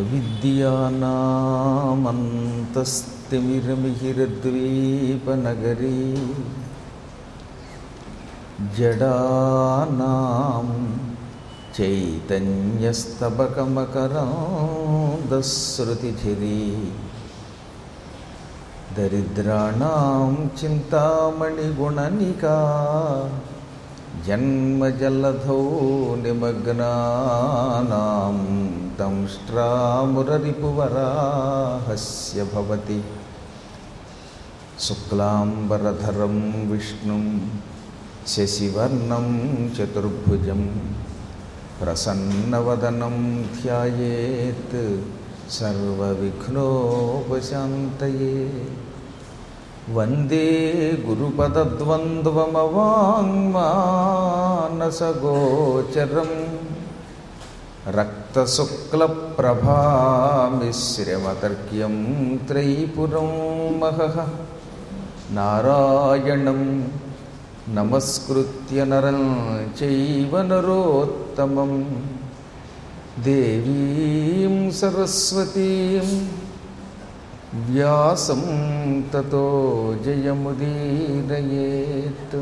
అవిద్యానామంతస్తిమిరమిహిరద్వీపనగరీ జడానాం చైతన్యస్తబకమకరాందశ్రుతిఝరీ దరిద్రాణం చింతామణిగుణనికా జన్మజలధౌ నిమగ్నానాం దంష్ట్రామురరిపువరాహస్య భవతి శుక్లాంబరధరం విష్ణుం శశివర్ణం చతుర్భుజం ప్రసన్నవదనం ధ్యాయేత్ సర్వవిఘ్నోపశాంతయే వందే గురుపదద్వంద్వమవాङ्మానసగోచరం రక్తశుక్లప్రభామిశ్రమతర్క్యం త్రైపురం మహః నారాయణం నమస్కృత్య నరం చైవ నరోత్తమం దేవీం సరస్వతీం వ్యాసం తతో జయముదీరయేత్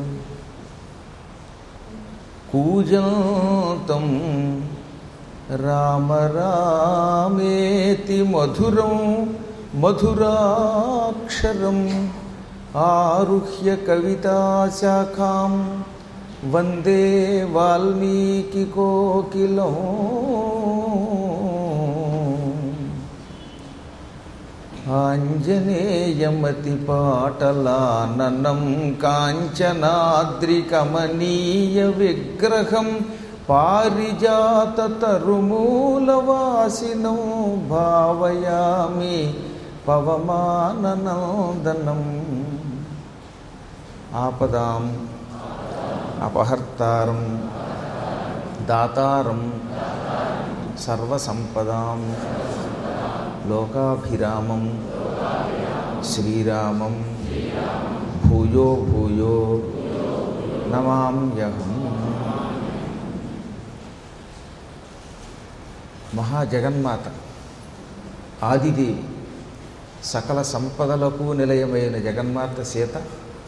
కూజంతం రామ రామేతి మధురం మధురాక్షరం ఆరుహ్య కవితాశాఖాం వందే వాల్మీకికోకిలం ఆంజనేయమతిపాటలాననం కాంచనాద్రికమనీయ విగ్రహం పారిజాతతరుమూలవాసినం భావయామి పవమాననందనం ఆపదాం అపహర్తారం దాతారం సర్వసంపదాం లోకాభిరామం శ్రీరామం భూయో భూయో నమామ్యహం మహాజగన్మాత ఆదిదేవి సకల సంపదలకు నిలయమైన జగన్మాత సీత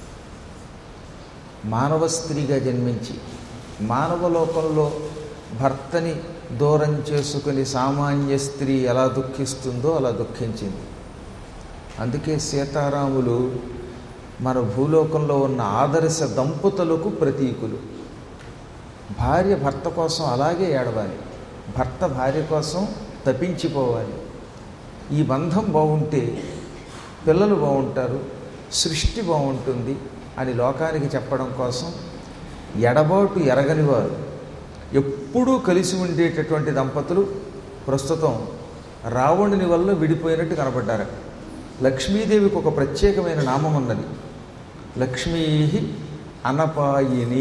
మానవ స్త్రీగా జన్మించి మానవ లోకంలో భర్తని దూరం చేసుకుని సామాన్య స్త్రీ ఎలా దుఃఖిస్తుందో అలా దుఃఖించింది అందుకే సీతారాములు మన భూలోకంలో ఉన్న ఆదర్శ దంపతులకు ప్రతీకులు భార్య భర్త కోసం అలాగే ఏడవాలి భర్త భార్య కోసం తప్పించిపోవాలి ఈ బంధం బాగుంటే పిల్లలు బాగుంటారు సృష్టి బాగుంటుంది అని లోకానికి చెప్పడం కోసం ఎడబాటు ఎరగనివారు ఎప్పుడూ కలిసి ఉండేటటువంటి దంపతులు ప్రస్తుతం రావణుని వల్ల విడిపోయినట్టు కనపడ్డారు లక్ష్మీదేవికి ఒక ప్రత్యేకమైన నామం ఉన్నది లక్ష్మీ అనపాయిని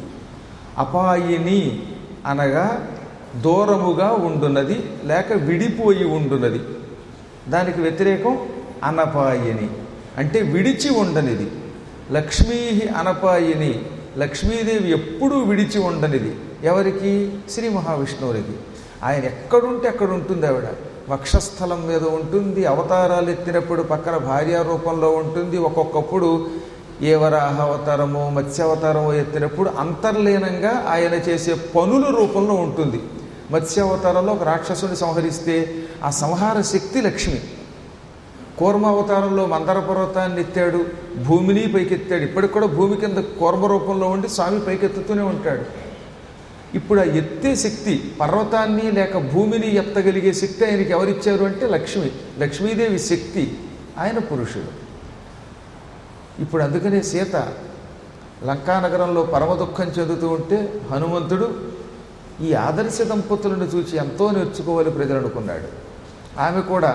అపాయిని అనగా దూరముగా ఉండున్నది లేక విడిపోయి ఉండున్నది దానికి వ్యతిరేకం అనపాయిని అంటే విడిచి ఉండనిది లక్ష్మీ అనపాయిని లక్ష్మీదేవి ఎప్పుడూ విడిచి ఉండనిది ఎవరికి శ్రీ మహావిష్ణువునికి ఆయన ఎక్కడుంటే అక్కడ ఉంటుంది ఆవిడ వక్షస్థలం మీద ఉంటుంది అవతారాలు ఎత్తినప్పుడు పక్కన భార్యా రూపంలో ఉంటుంది ఒక్కొక్కప్పుడు ఏ వరాహ అవతారమో మత్స్యావతారమో ఎత్తినప్పుడు అంతర్లీనంగా ఆయన చేసే పనుల రూపంలో ఉంటుంది మత్స్యావతారంలో ఒక రాక్షసుని సంహరిస్తే ఆ సంహార శక్తి లక్ష్మి కూర్మావతారంలో మందర పర్వతాన్ని ఎత్తాడు భూమిని పైకెత్తాడు ఇప్పటికి కూడా భూమి కింద కూర్మ రూపంలో ఉండి స్వామి పైకెత్తుతూనే ఉంటాడు ఇప్పుడు ఆ ఎత్తే శక్తి పర్వతాన్ని లేక భూమిని ఎత్తగలిగే శక్తి ఆయనకి ఎవరిచ్చారు అంటే లక్ష్మి లక్ష్మీదేవి శక్తి ఆయన పురుషుడు ఇప్పుడు అందుకనే సీత లంకానగరంలో పరమ దుఃఖం చెందుతూ ఉంటే హనుమంతుడు ఈ ఆదర్శ దంపతులను చూసి ఎంతో నేర్చుకోవాలి ప్రజలు అనుకున్నాడు ఆమె కూడా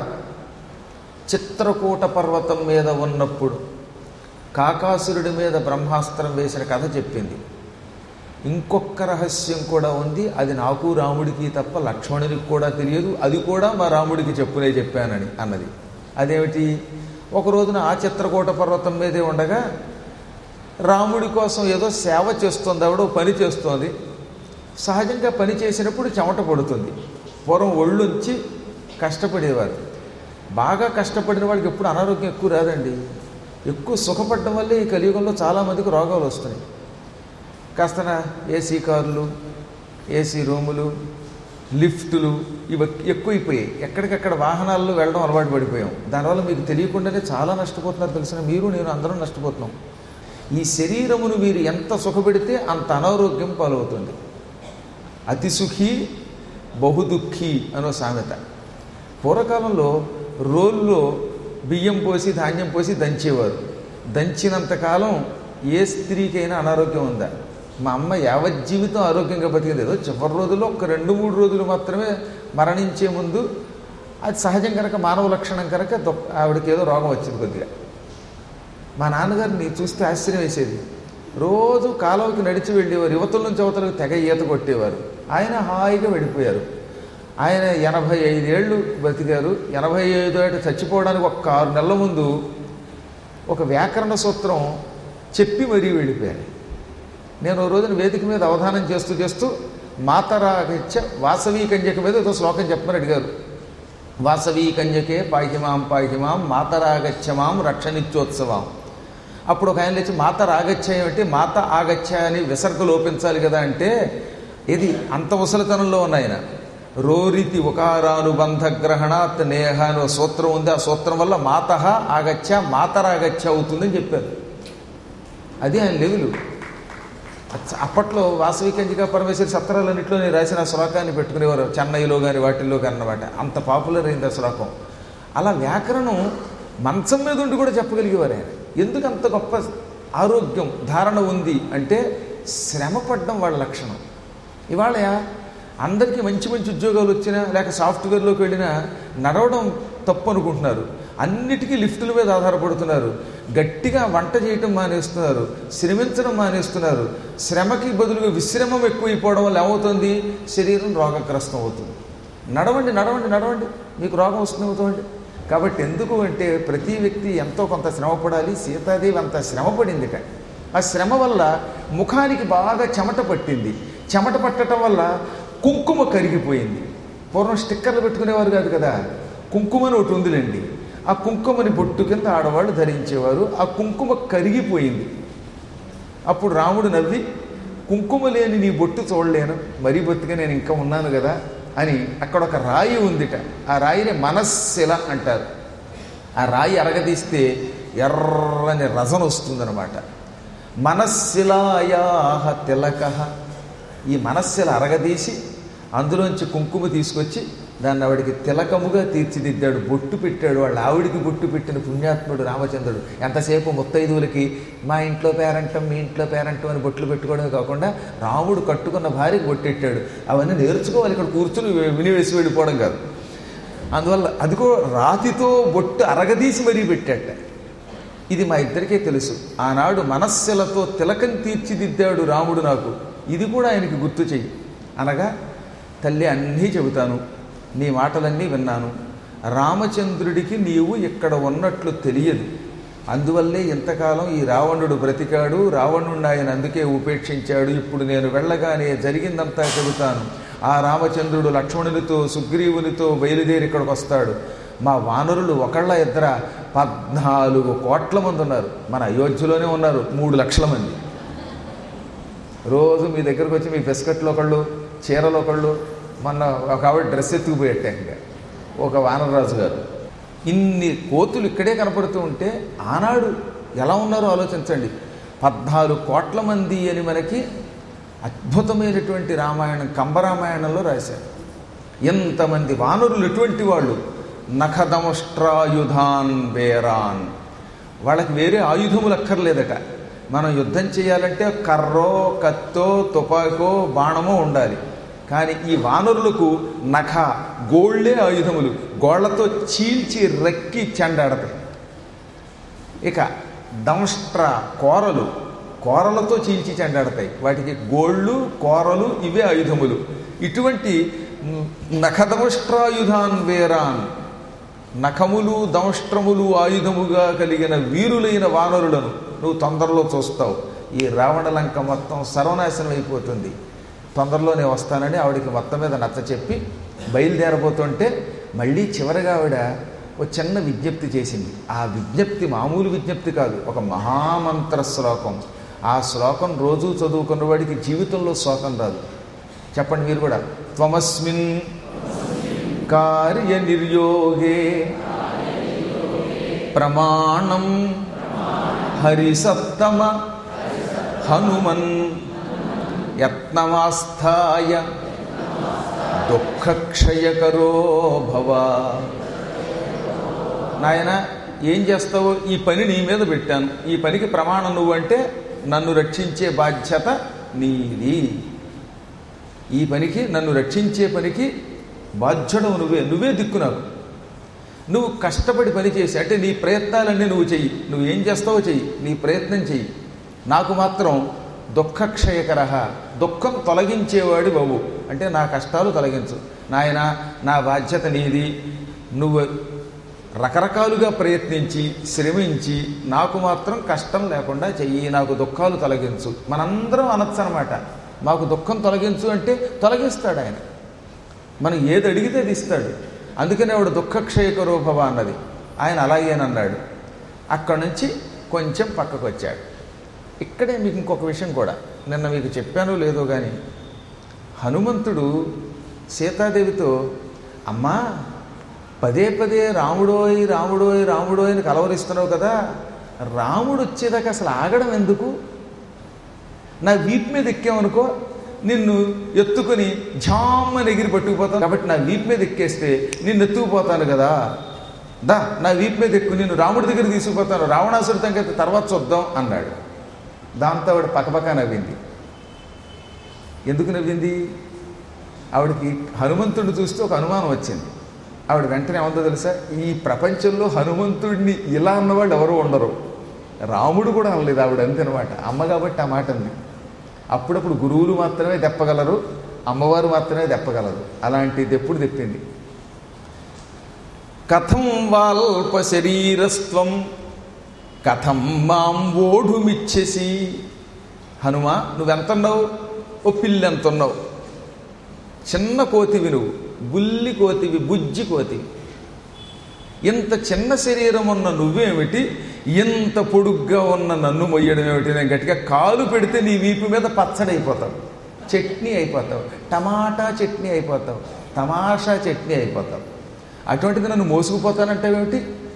చిత్రకూట పర్వతం మీద ఉన్నప్పుడు కాకాసురుడి మీద బ్రహ్మాస్త్రం వేసిన కథ చెప్పింది ఇంకొక రహస్యం కూడా ఉంది అది నాకు రాముడికి తప్ప లక్ష్మణునికి కూడా తెలియదు అది కూడా మా రాముడికి చెప్పునే చెప్పానని అన్నది అదేమిటి ఒక రోజున ఆ చిత్రకూట పర్వతం మీదే ఉండగా రాముడి కోసం ఏదో సేవ చేస్తుంది ఆవిడ ఓ పని చేస్తోంది సహజంగా పని చేసినప్పుడు చెమట పడుతుంది పూర్వం ఒళ్ళుంచి కష్టపడేవారు బాగా కష్టపడిన వాళ్ళకి ఎప్పుడు అనారోగ్యం ఎక్కువ రాదండి ఎక్కువ సుఖపడడం వల్లే ఈ కలియుగంలో చాలామందికి రోగాలు వస్తున్నాయి కాస్త ఏసీ కార్లు ఏసీ రూములు లిఫ్టులు ఇవి ఎక్కువైపోయాయి ఎక్కడికక్కడ వాహనాల్లో వెళ్ళడం అలవాటు పడిపోయాం దానివల్ల మీకు తెలియకుండానే చాలా నష్టపోతున్నారు తెలిసిన మీరు నేను అందరం నష్టపోతున్నాం ఈ శరీరమును మీరు ఎంత సుఖపెడితే అంత అనారోగ్యం పాలవుతుంది అతి సుఖీ బహుదుఖి అనో సామెత పూర్వకాలంలో రోల్లో బియ్యం పోసి ధాన్యం పోసి దంచేవారు దంచినంతకాలం ఏ స్త్రీకైనా అనారోగ్యం ఉందా మా అమ్మ యావజ్జీవితం ఆరోగ్యంగా బతికింది ఏదో చివరి రోజుల్లో ఒక రెండు మూడు రోజులు మాత్రమే మరణించే ముందు అది సహజం కనుక మానవ లక్షణం కనుక దొ- ఆవిడకి ఏదో రోగం వచ్చింది కొద్దిగా మా నాన్నగారిని చూస్తే ఆశ్చర్యం వేసేది రోజు కాలువకి నడిచి వెళ్ళేవారు యువతల నుంచి అవతలకు తెగ ఈత కొట్టేవారు ఆయన హాయిగా వెళ్ళిపోయారు ఆయన ఎనభై ఐదేళ్ళు బతికారు ఎనభై ఐదు ఏట చచ్చిపోవడానికి ఒక ఆరు నెలల ముందు ఒక వ్యాకరణ సూత్రం చెప్పి మరీ వెళ్ళిపోయారు నేను ఓ రోజున వేదిక మీద అవధానం చేస్తూ చేస్తూ మాతరాగచ్చ వాసవీ కన్యక మీద ఏదో శ్లోకం చెప్పమని అడిగారు వాసవీ కన్యకే పాహిమాం పాహిమాం మాతరాగచ్చమాం రక్షణిత్యోత్సవం అప్పుడు ఒక ఆయన లేచి మాత రాగచ్చాయం అంటే మాత ఆగచ్చ అని విసర్గ లోపించాలి కదా అంటే ఇది అంత ముసలితనంలో ఉన్న ఆయన రోరితి ఉకారానుబంధ గ్రహణాత్ నేహ అని ఒక సూత్రం ఉంది ఆ సూత్రం వల్ల మాత ఆగచ్చ మాతరాగచ్చ అవుతుందని చెప్పారు అది ఆయన లెవెలు అచ్చ- అప్పట్లో వాసవి కంజికా పరమేశ్వరి సత్రాలన్నింటిలో నేను రాసిన ఆ శ్లోకాన్ని పెట్టుకునేవారు చెన్నైలో కానీ వాటిల్లో కానీ అన్నమాట అంత పాపులర్ అయింది ఆ శ్లోకం అలా వ్యాకరణం మంచం మీద ఉండి కూడా చెప్పగలిగేవారు ఆయన ఎందుకు అంత గొప్ప ఆరోగ్యం ధారణ ఉంది అంటే శ్రమ పడ్డం వాళ్ళ లక్షణం ఇవాళ అందరికీ మంచి మంచి ఉద్యోగాలు వచ్చినా లేక సాఫ్ట్వేర్లోకి వెళ్ళినా నడవడం తప్పు అనుకుంటున్నారు అన్నిటికీ లిఫ్టుల మీద ఆధారపడుతున్నారు గట్టిగా వంట చేయటం మానేస్తున్నారు శ్రమించడం మానేస్తున్నారు శ్రమకి బదులుగా విశ్రమం ఎక్కువైపోవడం వల్ల ఏమవుతుంది శరీరం రోగగ్రస్తం అవుతుంది నడవండి నడవండి నడవండి మీకు రోగం వస్తుంది అవుతుంది కాబట్టి ఎందుకు అంటే ప్రతి వ్యక్తి ఎంతో కొంత శ్రమ పడాలి సీతాదేవి అంత శ్రమ పడిందిట ఆ శ్రమ వల్ల ముఖానికి బాగా చెమట పట్టింది చెమట పట్టడం వల్ల కుంకుమ కరిగిపోయింది పూర్వం స్టిక్కర్లు పెట్టుకునేవారు కాదు కదా కుంకుమని ఒకటి ఉందిలేండి ఆ కుంకుమని బొట్టు కింద ఆడవాళ్ళు ధరించేవారు ఆ కుంకుమ కరిగిపోయింది అప్పుడు రాముడు నవ్వి కుంకుమ లేని నీ బొట్టు చూడలేను మరీ బొత్తుగా నేను ఇంకా ఉన్నాను కదా అని అక్కడ ఒక రాయి ఉందిట ఆ రాయిని మనస్సిల అంటారు ఆ రాయి అరగదీస్తే ఎర్రని రసన వస్తుందన్నమాట మనస్సిలాయాహ తిలక ఈ మనస్సిల అరగదీసి అందులోంచి కుంకుమ తీసుకొచ్చి దాన్ని ఆవిడికి తిలకముగా తీర్చిదిద్దాడు బొట్టు పెట్టాడు వాళ్ళ ఆవిడికి బొట్టు పెట్టిన పుణ్యాత్ముడు రామచంద్రుడు ఎంతసేపు ముత్తైదువులకి మా ఇంట్లో పేరంటం మీ ఇంట్లో పేరంటం అని బొట్లు పెట్టుకోవడమే కాకుండా రాముడు కట్టుకున్న భార్యకి బొట్టెట్టాడు అవన్నీ నేర్చుకోవాలి ఇక్కడ కూర్చుని విని వేసి వెళ్ళిపోవడం కాదు అందువల్ల అదిగో రాతితో బొట్టు అరగదీసి మరీ పెట్టాట ఇది మా ఇద్దరికే తెలుసు ఆనాడు మనస్సులతో తిలకం తీర్చిదిద్దాడు రాముడు నాకు ఇది కూడా ఆయనకి గుర్తు చెయ్యి అనగా తల్లి అన్నీ చెబుతాను నీ మాటలన్నీ విన్నాను రామచంద్రుడికి నీవు ఇక్కడ ఉన్నట్లు తెలియదు అందువల్లే ఇంతకాలం ఈ రావణుడు బ్రతికాడు రావణుడిని ఆయన అందుకే ఉపేక్షించాడు ఇప్పుడు నేను వెళ్ళగానే జరిగిందంతా చెబుతాను ఆ రామచంద్రుడు లక్ష్మణునితో సుగ్రీవునితో బయలుదేరి ఇక్కడికి వస్తాడు మా వానరులు ఒకళ్ళ ఇద్దర పద్నాలుగు కోట్ల మంది ఉన్నారు మన అయోధ్యలోనే ఉన్నారు మూడు లక్షల మంది రోజు మీ దగ్గరకు వచ్చి మీ బిస్కెట్లు ఒకళ్ళు చీరలు ఒకళ్ళు మొన్న ఒక ఆవిడ డ్రెస్ ఎత్తుకుపోయేట ఇంకా ఒక వానరరాజు గారు ఇన్ని కోతులు ఇక్కడే కనపడుతూ ఉంటే ఆనాడు ఎలా ఉన్నారో ఆలోచించండి పద్నాలుగు కోట్ల మంది అని మనకి అద్భుతమైనటువంటి రామాయణం కంబరామాయణంలో రాశారు ఎంతమంది వానరులు ఎటువంటి వాళ్ళు నఖదమష్ట్రాయుధాన్ వేరాన్ వాళ్ళకి వేరే ఆయుధములు అక్కర్లేదట మనం యుద్ధం చేయాలంటే కర్రో కత్తో తుపాకో బాణమో ఉండాలి కానీ ఈ వానరులకు నఖ గోళ్లే ఆయుధములు గోళ్లతో చీల్చి రెక్కి చెండాడతాయి ఇక దంష్ట్ర కోరలు కోరలతో చీల్చి చెండాడతాయి వాటికి గోళ్ళు కోరలు ఇవే ఆయుధములు ఇటువంటి నఖదమష్ట్రాయుధాన్ వేరాన్ నఖములు దంష్ట్రములు ఆయుధముగా కలిగిన వీరులైన వానరులను నువ్వు తొందరలో చూస్తావు ఈ రావణ లంక మొత్తం సర్వనాశనం అయిపోతుంది తొందరలోనే వస్తానని ఆవిడికి మొత్తం మీద నచ్చ చెప్పి బయలుదేరబోతుంటే మళ్ళీ చివరగా ఆవిడ ఒక చిన్న విజ్ఞప్తి చేసింది ఆ విజ్ఞప్తి మామూలు విజ్ఞప్తి కాదు ఒక మహామంత్ర శ్లోకం ఆ శ్లోకం రోజు చదువుకున్న వాడికి జీవితంలో శోకం రాదు చెప్పండి మీరు కూడా త్వమస్మిన్ కార్య నిర్యోగే ప్రమాణం హరిసత్తమ హనుమన్ యత్నమాస్థాయ దుఃఖక్షయకరో భవ నాయన ఏం చేస్తావో ఈ పని నీ మీద పెట్టాను ఈ పనికి ప్రమాణం నువ్వంటే నన్ను రక్షించే బాధ్యత నీది ఈ పనికి నన్ను రక్షించే పనికి బాధ్యుడవు నువ్వే నువ్వే దిక్కు నాకు నువ్వు కష్టపడి పని చేసి అంటే నీ ప్రయత్నాలన్నీ నువ్వు చెయ్యి నువ్వు ఏం చేస్తావో చెయ్యి నీ ప్రయత్నం చెయ్యి నాకు మాత్రం దుఃఖక్షయకర దుఃఖం తొలగించేవాడి బాబు అంటే నా కష్టాలు తొలగించు నాయన నా బాధ్యత నీది నువ్వు రకరకాలుగా ప్రయత్నించి శ్రమించి నాకు మాత్రం కష్టం లేకుండా చెయ్యి నాకు దుఃఖాలు తొలగించు మనందరం అనొచ్చు అనమాట మాకు దుఃఖం తొలగించు అంటే తొలగిస్తాడు ఆయన మనం ఏది అడిగితే అది ఇస్తాడు అందుకనే ఆవిడ దుఃఖక్షయకరో భవ అన్నది ఆయన అలాగేనన్నాడు అక్కడి నుంచి కొంచెం పక్కకు వచ్చాడు ఇక్కడే మీకు ఇంకొక విషయం కూడా నిన్న మీకు చెప్పానో లేదో కానీ హనుమంతుడు సీతాదేవితో అమ్మా పదే పదే రాముడోయ్ రాముడోయ్ రాముడోయ్ అని కలవరిస్తున్నావు కదా రాముడు వచ్చేదాకా అసలు ఆగడం ఎందుకు నా వీపు మీద ఎక్కామనుకో నిన్ను ఎత్తుకుని ఝామ్మని ఎగిరి పట్టుకుపోతాను కాబట్టి నా వీపు మీద ఎక్కేస్తే నిన్ను ఎత్తుకుపోతాను కదా దా నా వీపు మీద ఎక్కు నిన్ను రాముడి దగ్గర తీసుకుపోతాను రావణాసుడి సంగతి తర్వాత చూద్దాం అన్నాడు దాంతో ఆవిడ పక్కపక్క నవ్వింది ఎందుకు నవ్వింది ఆవిడకి హనుమంతుడిని చూస్తే ఒక అనుమానం వచ్చింది ఆవిడ వెంటనే ఏమందో తెలుసా ఈ ప్రపంచంలో హనుమంతుడిని ఇలా అన్నవాళ్ళు ఎవరు ఉండరు రాముడు కూడా అనలేదు ఆవిడ అంతేనమాట అమ్మ కాబట్టి ఆ మాట అంది అప్పుడప్పుడు గురువులు మాత్రమే తెప్పగలరు అమ్మవారు మాత్రమే తెప్పగలరు అలాంటి దెప్పుడు తెప్పింది కథం వాల్ప శరీరస్త్వం కథం మాం ఓఢుమిచ్చేసి హనుమా నువ్వెంతున్నావు ఓ పిల్లి ఎంతున్నావు చిన్న కోతివి నువ్వు బుల్లి కోతివి బుజ్జి కోతివి ఇంత చిన్న శరీరం ఉన్న నువ్వేమిటి ఇంత పొడుగ్గా ఉన్న నన్ను మొయ్యడం ఏమిటి నేను గట్టిగా కాలు పెడితే నీ వీపు మీద పచ్చడి అయిపోతావు చట్నీ అయిపోతావు టమాటా చట్నీ అయిపోతావు తమాషా చట్నీ అయిపోతావు అటువంటిది నన్ను మోసుకుపోతానంటావేమిటి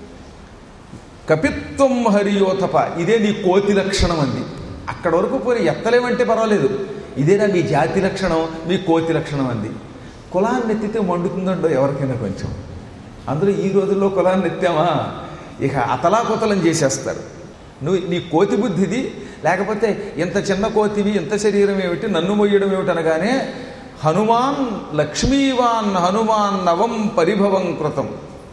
కపిత్వం హరియోతప ఇదే నీ కోతి లక్షణం అంది అక్కడ వరకు పోయి ఎత్తలేమంటే పర్వాలేదు ఇదేనా మీ జాతి లక్షణం మీ కోతి లక్షణం అంది కులాన్ని ఎత్తితే మండుతుందండో ఎవరికైనా కొంచెం అందులో ఈ రోజుల్లో కులాన్ని ఎత్తామా ఇక అతలాకుతలం చేసేస్తారు నువ్వు నీ కోతి బుద్ధిది లేకపోతే ఇంత చిన్న కోతివి ఇంత శరీరం ఏమిటి నన్ను మొయ్యడం ఏమిటి అనగానే హనుమాన్ లక్ష్మీవాన్ హనుమాన్ నవం పరిభవం కృతం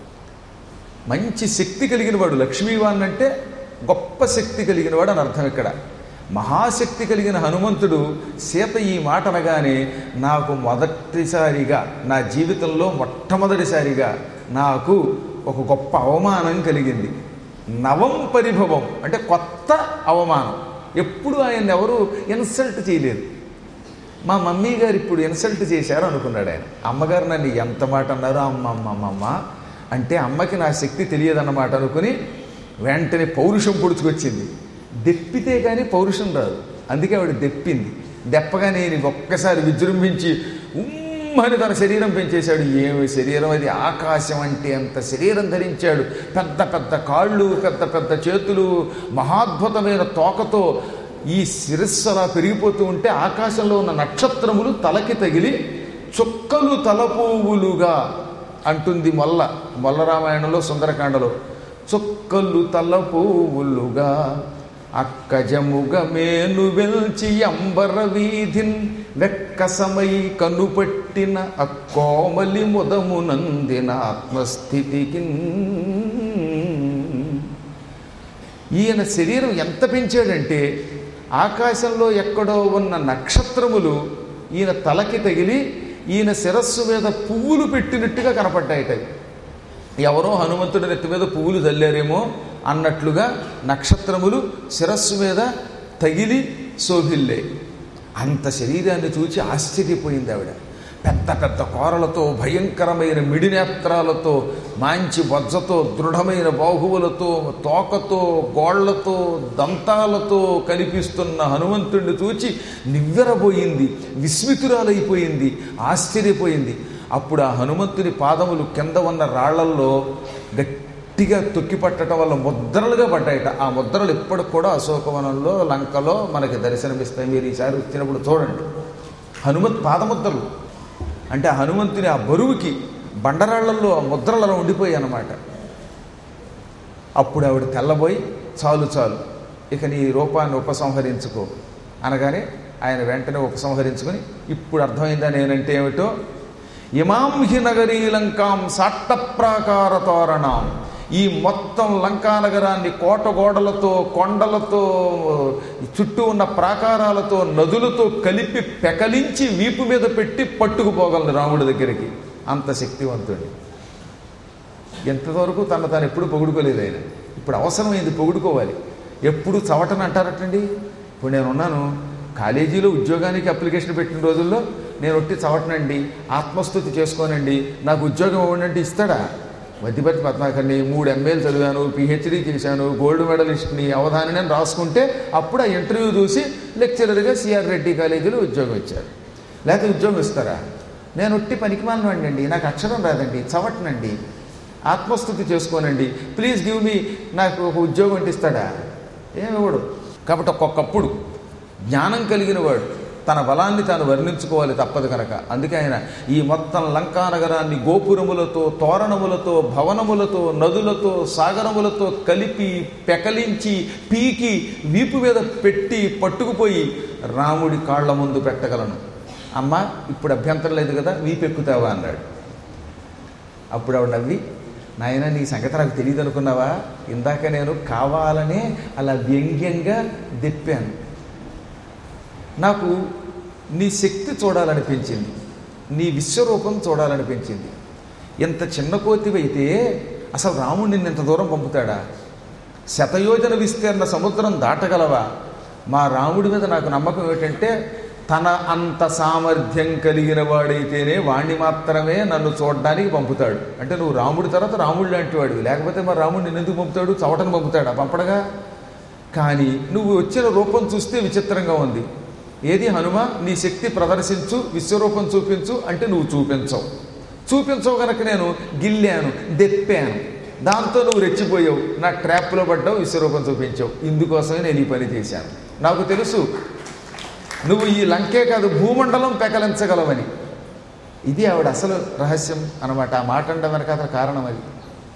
మంచి శక్తి కలిగిన వాడు లక్ష్మీవాన్ అంటే గొప్ప శక్తి కలిగిన వాడు అని అర్థం ఇక్కడ మహాశక్తి కలిగిన హనుమంతుడు సీత ఈ మాట అనగానే నాకు మొదటిసారిగా నా జీవితంలో మొట్టమొదటిసారిగా నాకు ఒక గొప్ప అవమానం కలిగింది నవం పరిభవం అంటే కొత్త అవమానం ఎప్పుడు ఆయన ఎవరు ఇన్సల్ట్ చేయలేదు మా మమ్మీ గారు ఇప్పుడు ఇన్సల్ట్ చేశారు అనుకున్నాడు ఆయన అమ్మగారు నన్ను ఎంత మాట అన్నారు అమ్మ అమ్మ అమ్మ అమ్మ అంటే అమ్మకి నా శక్తి తెలియదన్నమాట అనుకుని వెంటనే పౌరుషం పొడుచుకొచ్చింది దెప్పితే కానీ పౌరుషం రాదు అందుకే ఆవిడ దెప్పింది దెప్పగానే నేను ఒక్కసారి విజృంభించి ఉమ్మని తన శరీరం పెంచేశాడు ఏమి శరీరం అది ఆకాశం అంటే అంత శరీరం ధరించాడు పెద్ద పెద్ద కాళ్ళు పెద్ద పెద్ద చేతులు మహాద్భుతమైన తోకతో ఈ శిరస్సు అలా పెరిగిపోతూ ఉంటే ఆకాశంలో ఉన్న నక్షత్రములు తలకి తగిలి చుక్కలు తలపువ్వులుగా అంటుంది మొల్ల మొల్ల రామాయణంలో సుందరకాండలో చుక్కలు తలపువ్వులుగా అక్కజముగ మేను వెల్చి అంబర వీధిన్ వెక్కసమై కనుపట్టిన అక్కోమలి ముదమునందిన ఆత్మస్థితికి ఈయన శరీరం ఎంత పెంచాడంటే ఆకాశంలో ఎక్కడో ఉన్న నక్షత్రములు ఈయన తలకి తగిలి ఈయన శిరస్సు మీద పువ్వులు పెట్టినట్టుగా కనపడ్డాయిట అవి. ఎవరో హనుమంతుడి నెత్తి మీద పువ్వులు చల్లారేమో అన్నట్లుగా నక్షత్రములు శిరస్సు మీద తగిలి శోభిల్లే అంత శరీరాన్ని చూచి ఆశ్చర్యపోయింది ఆవిడ పెద్ద పెద్ద కోరలతో భయంకరమైన మిడినేత్రాలతో మంచి వజ్జతో దృఢమైన బాహువులతో తోకతో గోళ్లతో దంతాలతో కనిపిస్తున్న హనుమంతుడిని చూచి నివ్వెరబోయింది విస్మితురాలైపోయింది ఆశ్చర్యపోయింది అప్పుడు ఆ హనుమంతుని పాదములు కింద ఉన్న రాళ్లల్లో గట్టిగా తొక్కి పట్టడం వల్ల ముద్రలుగా పడ్డాయట ఆ ముద్రలు ఇప్పటికి కూడా అశోకవనంలో లంకలో మనకి దర్శనమిస్తాయి మీరు ఈసారి వచ్చినప్పుడు చూడండి హనుమత్ పాదముద్రలు అంటే ఆ హనుమంతుని ఆ బరువుకి బండరాళ్లలో ఆ ముద్రలు అలా ఉండిపోయాయి అన్నమాట అప్పుడు ఆవిడ తెల్లబోయి చాలు చాలు ఇక నీ రూపాన్ని ఉపసంహరించుకో అనగానే ఆయన వెంటనే ఉపసంహరించుకొని ఇప్పుడు అర్థమైందా నేనంటే ఏమిటో ఇమాం హి నగరీ లంకాం సాట్టప్రాకార తోరణం ఈ మొత్తం లంకా నగరాన్ని కోట గోడలతో కొండలతో చుట్టూ ఉన్న ప్రాకారాలతో నదులతో కలిపి పెకలించి వీపు మీద పెట్టి పట్టుకుపోగలను రాముడి దగ్గరికి అంత శక్తివంతుడి ఎంతవరకు తను తాను ఎప్పుడు పొగుడుకోలేదు ఆయన ఇప్పుడు అవసరమైంది పొగుడుకోవాలి ఎప్పుడు చవటని అంటారటండి ఇప్పుడు నేను ఉన్నాను కాలేజీలో ఉద్యోగానికి అప్లికేషన్ పెట్టిన రోజుల్లో నేను ఒట్టి చవటనండి ఆత్మస్థుతి చేసుకోనండి నాకు ఉద్యోగం ఇవ్వండి ఇస్తాడా వద్దిపతి పద్మాకర్ని మూడు ఎంఏలు చదివాను పిహెచ్డీ చేశాను గోల్డ్ మెడలిస్ట్ని అవధాని అని రాసుకుంటే అప్పుడు ఆ ఇంటర్వ్యూ చూసి లెక్చరర్గా సిఆర్ రెడ్డి కాలేజీలో ఉద్యోగం ఇచ్చారు లేకపోతే ఉద్యోగం ఇస్తారా నేను ఒట్టి పనికిమాలను అండి నాకు అక్షరం రాదండి చవటనండి ఆత్మస్థుతి చేసుకోనండి ప్లీజ్ గివ్ మీ నాకు ఒక ఉద్యోగం అంటే ఇస్తాడా ఏమి ఇవ్వడు కాబట్టి ఒక్కొక్కప్పుడు జ్ఞానం కలిగిన వాడు తన బలాన్ని తాను వర్ణించుకోవాలి తప్పదు కనుక అందుకే ఆయన ఈ మొత్తం లంకా నగరాన్ని గోపురములతో తోరణములతో భవనములతో నదులతో సాగరములతో కలిపి పెకలించి పీకి వీపు మీద పెట్టి పట్టుకుపోయి రాముడి కాళ్ళ ముందు పెట్టగలను అమ్మ ఇప్పుడు అభ్యంతరం లేదు కదా వీపు ఎక్కుతావా అన్నాడు అప్పుడు ఆవిడ నవ్వి నాయన నీ సంగతి నాకు తెలియదు అనుకున్నావా ఇందాక నేను కావాలనే అలా వ్యంగ్యంగా దెప్పాను నాకు నీ శక్తి చూడాలనిపించింది నీ విశ్వరూపం చూడాలనిపించింది ఎంత చిన్న కోతివైతే అసలు రాముడు నిన్ను ఇంత దూరం పంపుతాడా శతయోజన విస్తీర్ణ సముద్రం దాటగలవా మా రాముడి మీద నాకు నమ్మకం ఏమిటంటే తన అంత సామర్థ్యం కలిగిన వాడైతేనే వాణ్ణి మాత్రమే నన్ను చూడడానికి పంపుతాడు అంటే నువ్వు రాముడి తర్వాత రాముడు లాంటి వాడివి లేకపోతే మరి రాముడు నిన్ను ఎందుకు పంపుతాడు చవటను పంపుతాడా పంపడగా కానీ నువ్వు వచ్చిన రూపం చూస్తే విచిత్రంగా ఉంది ఏది హనుమ నీ శక్తి ప్రదర్శించు విశ్వరూపం చూపించు అంటే నువ్వు చూపించవు చూపించవు కనుక నేను గిల్లాను దెప్పాను దాంతో నువ్వు రెచ్చిపోయావు నా ట్రాప్లో పడ్డావు విశ్వరూపం చూపించావు ఇందుకోసమే నేను ఈ పని చేశాను నాకు తెలుసు నువ్వు ఈ లంకే కాదు భూమండలం పెకలించగలవని ఇది ఆవిడ అసలు రహస్యం అనమాట ఆ మాట అండ వెనక అతని కారణం అది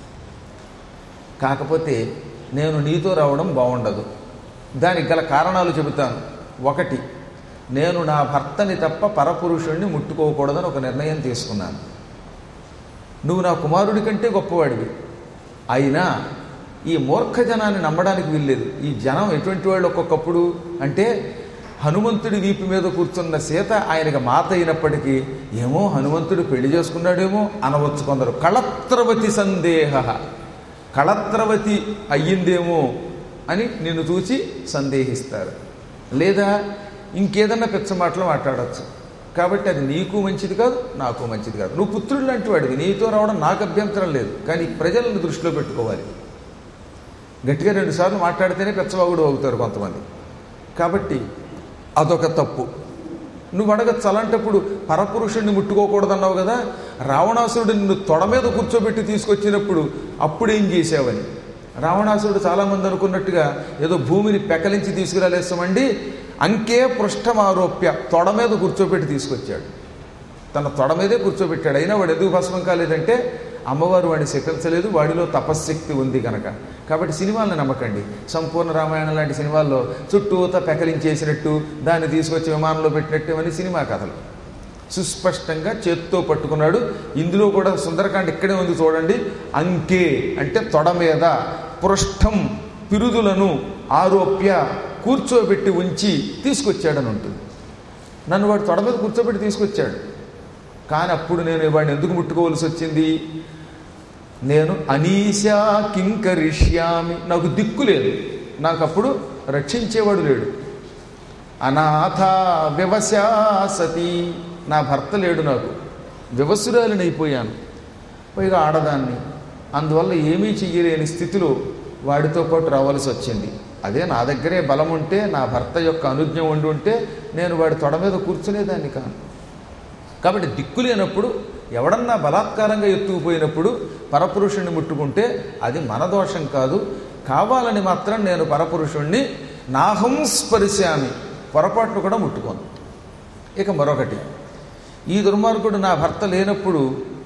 కాకపోతే నేను నీతో రావడం బాగుండదు దానికి గల కారణాలు చెబుతాను ఒకటి నేను నా భర్తని తప్ప పరపురుషుణ్ణి ముట్టుకోకూడదని ఒక నిర్ణయం తీసుకున్నాను నువ్వు నా కుమారుడి కంటే గొప్పవాడివి అయినా ఈ మూర్ఖ జనాన్ని నమ్మడానికి వీల్లేదు ఈ జనం ఎటువంటి వాళ్ళు ఒక్కొక్కప్పుడు అంటే హనుమంతుడి వీపు మీద కూర్చున్న సీత ఆయనకి మాత అయినప్పటికీ ఏమో హనుమంతుడు పెళ్లి చేసుకున్నాడేమో అనవచ్చు కొందరు కళత్రవతి సందేహ కళత్రవతి అయ్యిందేమో అని నిన్ను చూసి సందేహిస్తారు లేదా ఇంకేదన్నా పెచ్చ మాటలు మాట్లాడచ్చు కాబట్టి అది నీకు మంచిది కాదు నాకు మంచిది కాదు నువ్వు పుత్రుడు లాంటి వాడివి నీతో రావడం నాకు అభ్యంతరం లేదు కానీ ప్రజలను దృష్టిలో పెట్టుకోవాలి గట్టిగా రెండుసార్లు మాట్లాడితేనే పెచ్చవాగుడు అవుతారు కొంతమంది కాబట్టి అదొక తప్పు నువ్వు అడగచ్చు అలాంటప్పుడు పరపురుషుడిని ముట్టుకోకూడదన్నావు కదా రావణాసురుడు నిన్ను తొడ మీద కూర్చోబెట్టి తీసుకొచ్చినప్పుడు అప్పుడు ఏం చేసావని రావణాసురుడు చాలామంది అనుకున్నట్టుగా ఏదో భూమిని పెకలించి తీసుకురాలేస్తామండి అంకే పృష్ఠమారోప్య తొడ మీద కూర్చోబెట్టి తీసుకొచ్చాడు తన తొడ మీదే కూర్చోబెట్టాడు అయినా వాడు ఎందుకు భస్మం కాలేదంటే అమ్మవారు వాడిని శిఖరించలేదు వాడిలో తపశ్శక్తి ఉంది కనుక కాబట్టి సినిమాలను నమ్మకండి సంపూర్ణ రామాయణం లాంటి సినిమాల్లో చుట్టూత పెకలించేసినట్టు దాన్ని తీసుకొచ్చి విమానంలో పెట్టినట్టు ఇవన్నీ సినిమా కథలు సుస్పష్టంగా చేత్తో పట్టుకున్నాడు ఇందులో కూడా సుందరకాండ ఇక్కడే ఉంది చూడండి అంకే అంటే తొడ మీద పృష్ఠం పిరుదులను ఆరోప్య కూర్చోబెట్టి ఉంచి తీసుకొచ్చాడని ఉంటుంది నన్ను వాడు తొడ మీద కూర్చోబెట్టి తీసుకొచ్చాడు కానీ అప్పుడు నేను వాడిని ఎందుకు ముట్టుకోవాల్సి వచ్చింది నేను అనీశా కింకరిష్యామి నాకు దిక్కు లేదు నాకు అప్పుడు రక్షించేవాడు లేడు అనాథ వ్యవశాసతి నా భర్త లేడు నాకు వివసురాలినైపోయాను పైగా ఆడదాన్ని అందువల్ల ఏమీ చెయ్యలేని స్థితిలో వాడితో పాటు రావాల్సి వచ్చింది అదే నా దగ్గరే బలం ఉంటే నా భర్త యొక్క అనుజ్ఞ ఉండి ఉంటే నేను వాడి తొడ మీద కూర్చునేదాన్ని కాను కాబట్టి దిక్కు లేనప్పుడు ఎవడన్నా బలాత్కారంగా ఎత్తుకుపోయినప్పుడు పరపురుషుణ్ణి ముట్టుకుంటే అది మన దోషం కాదు కావాలని మాత్రం నేను పరపురుషుణ్ణి నాహం స్పరిశామి పొరపాట్లు కూడా ముట్టుకోను ఇక మరొకటి ఈ దుర్మార్గుడు నా భర్త లేనప్పుడు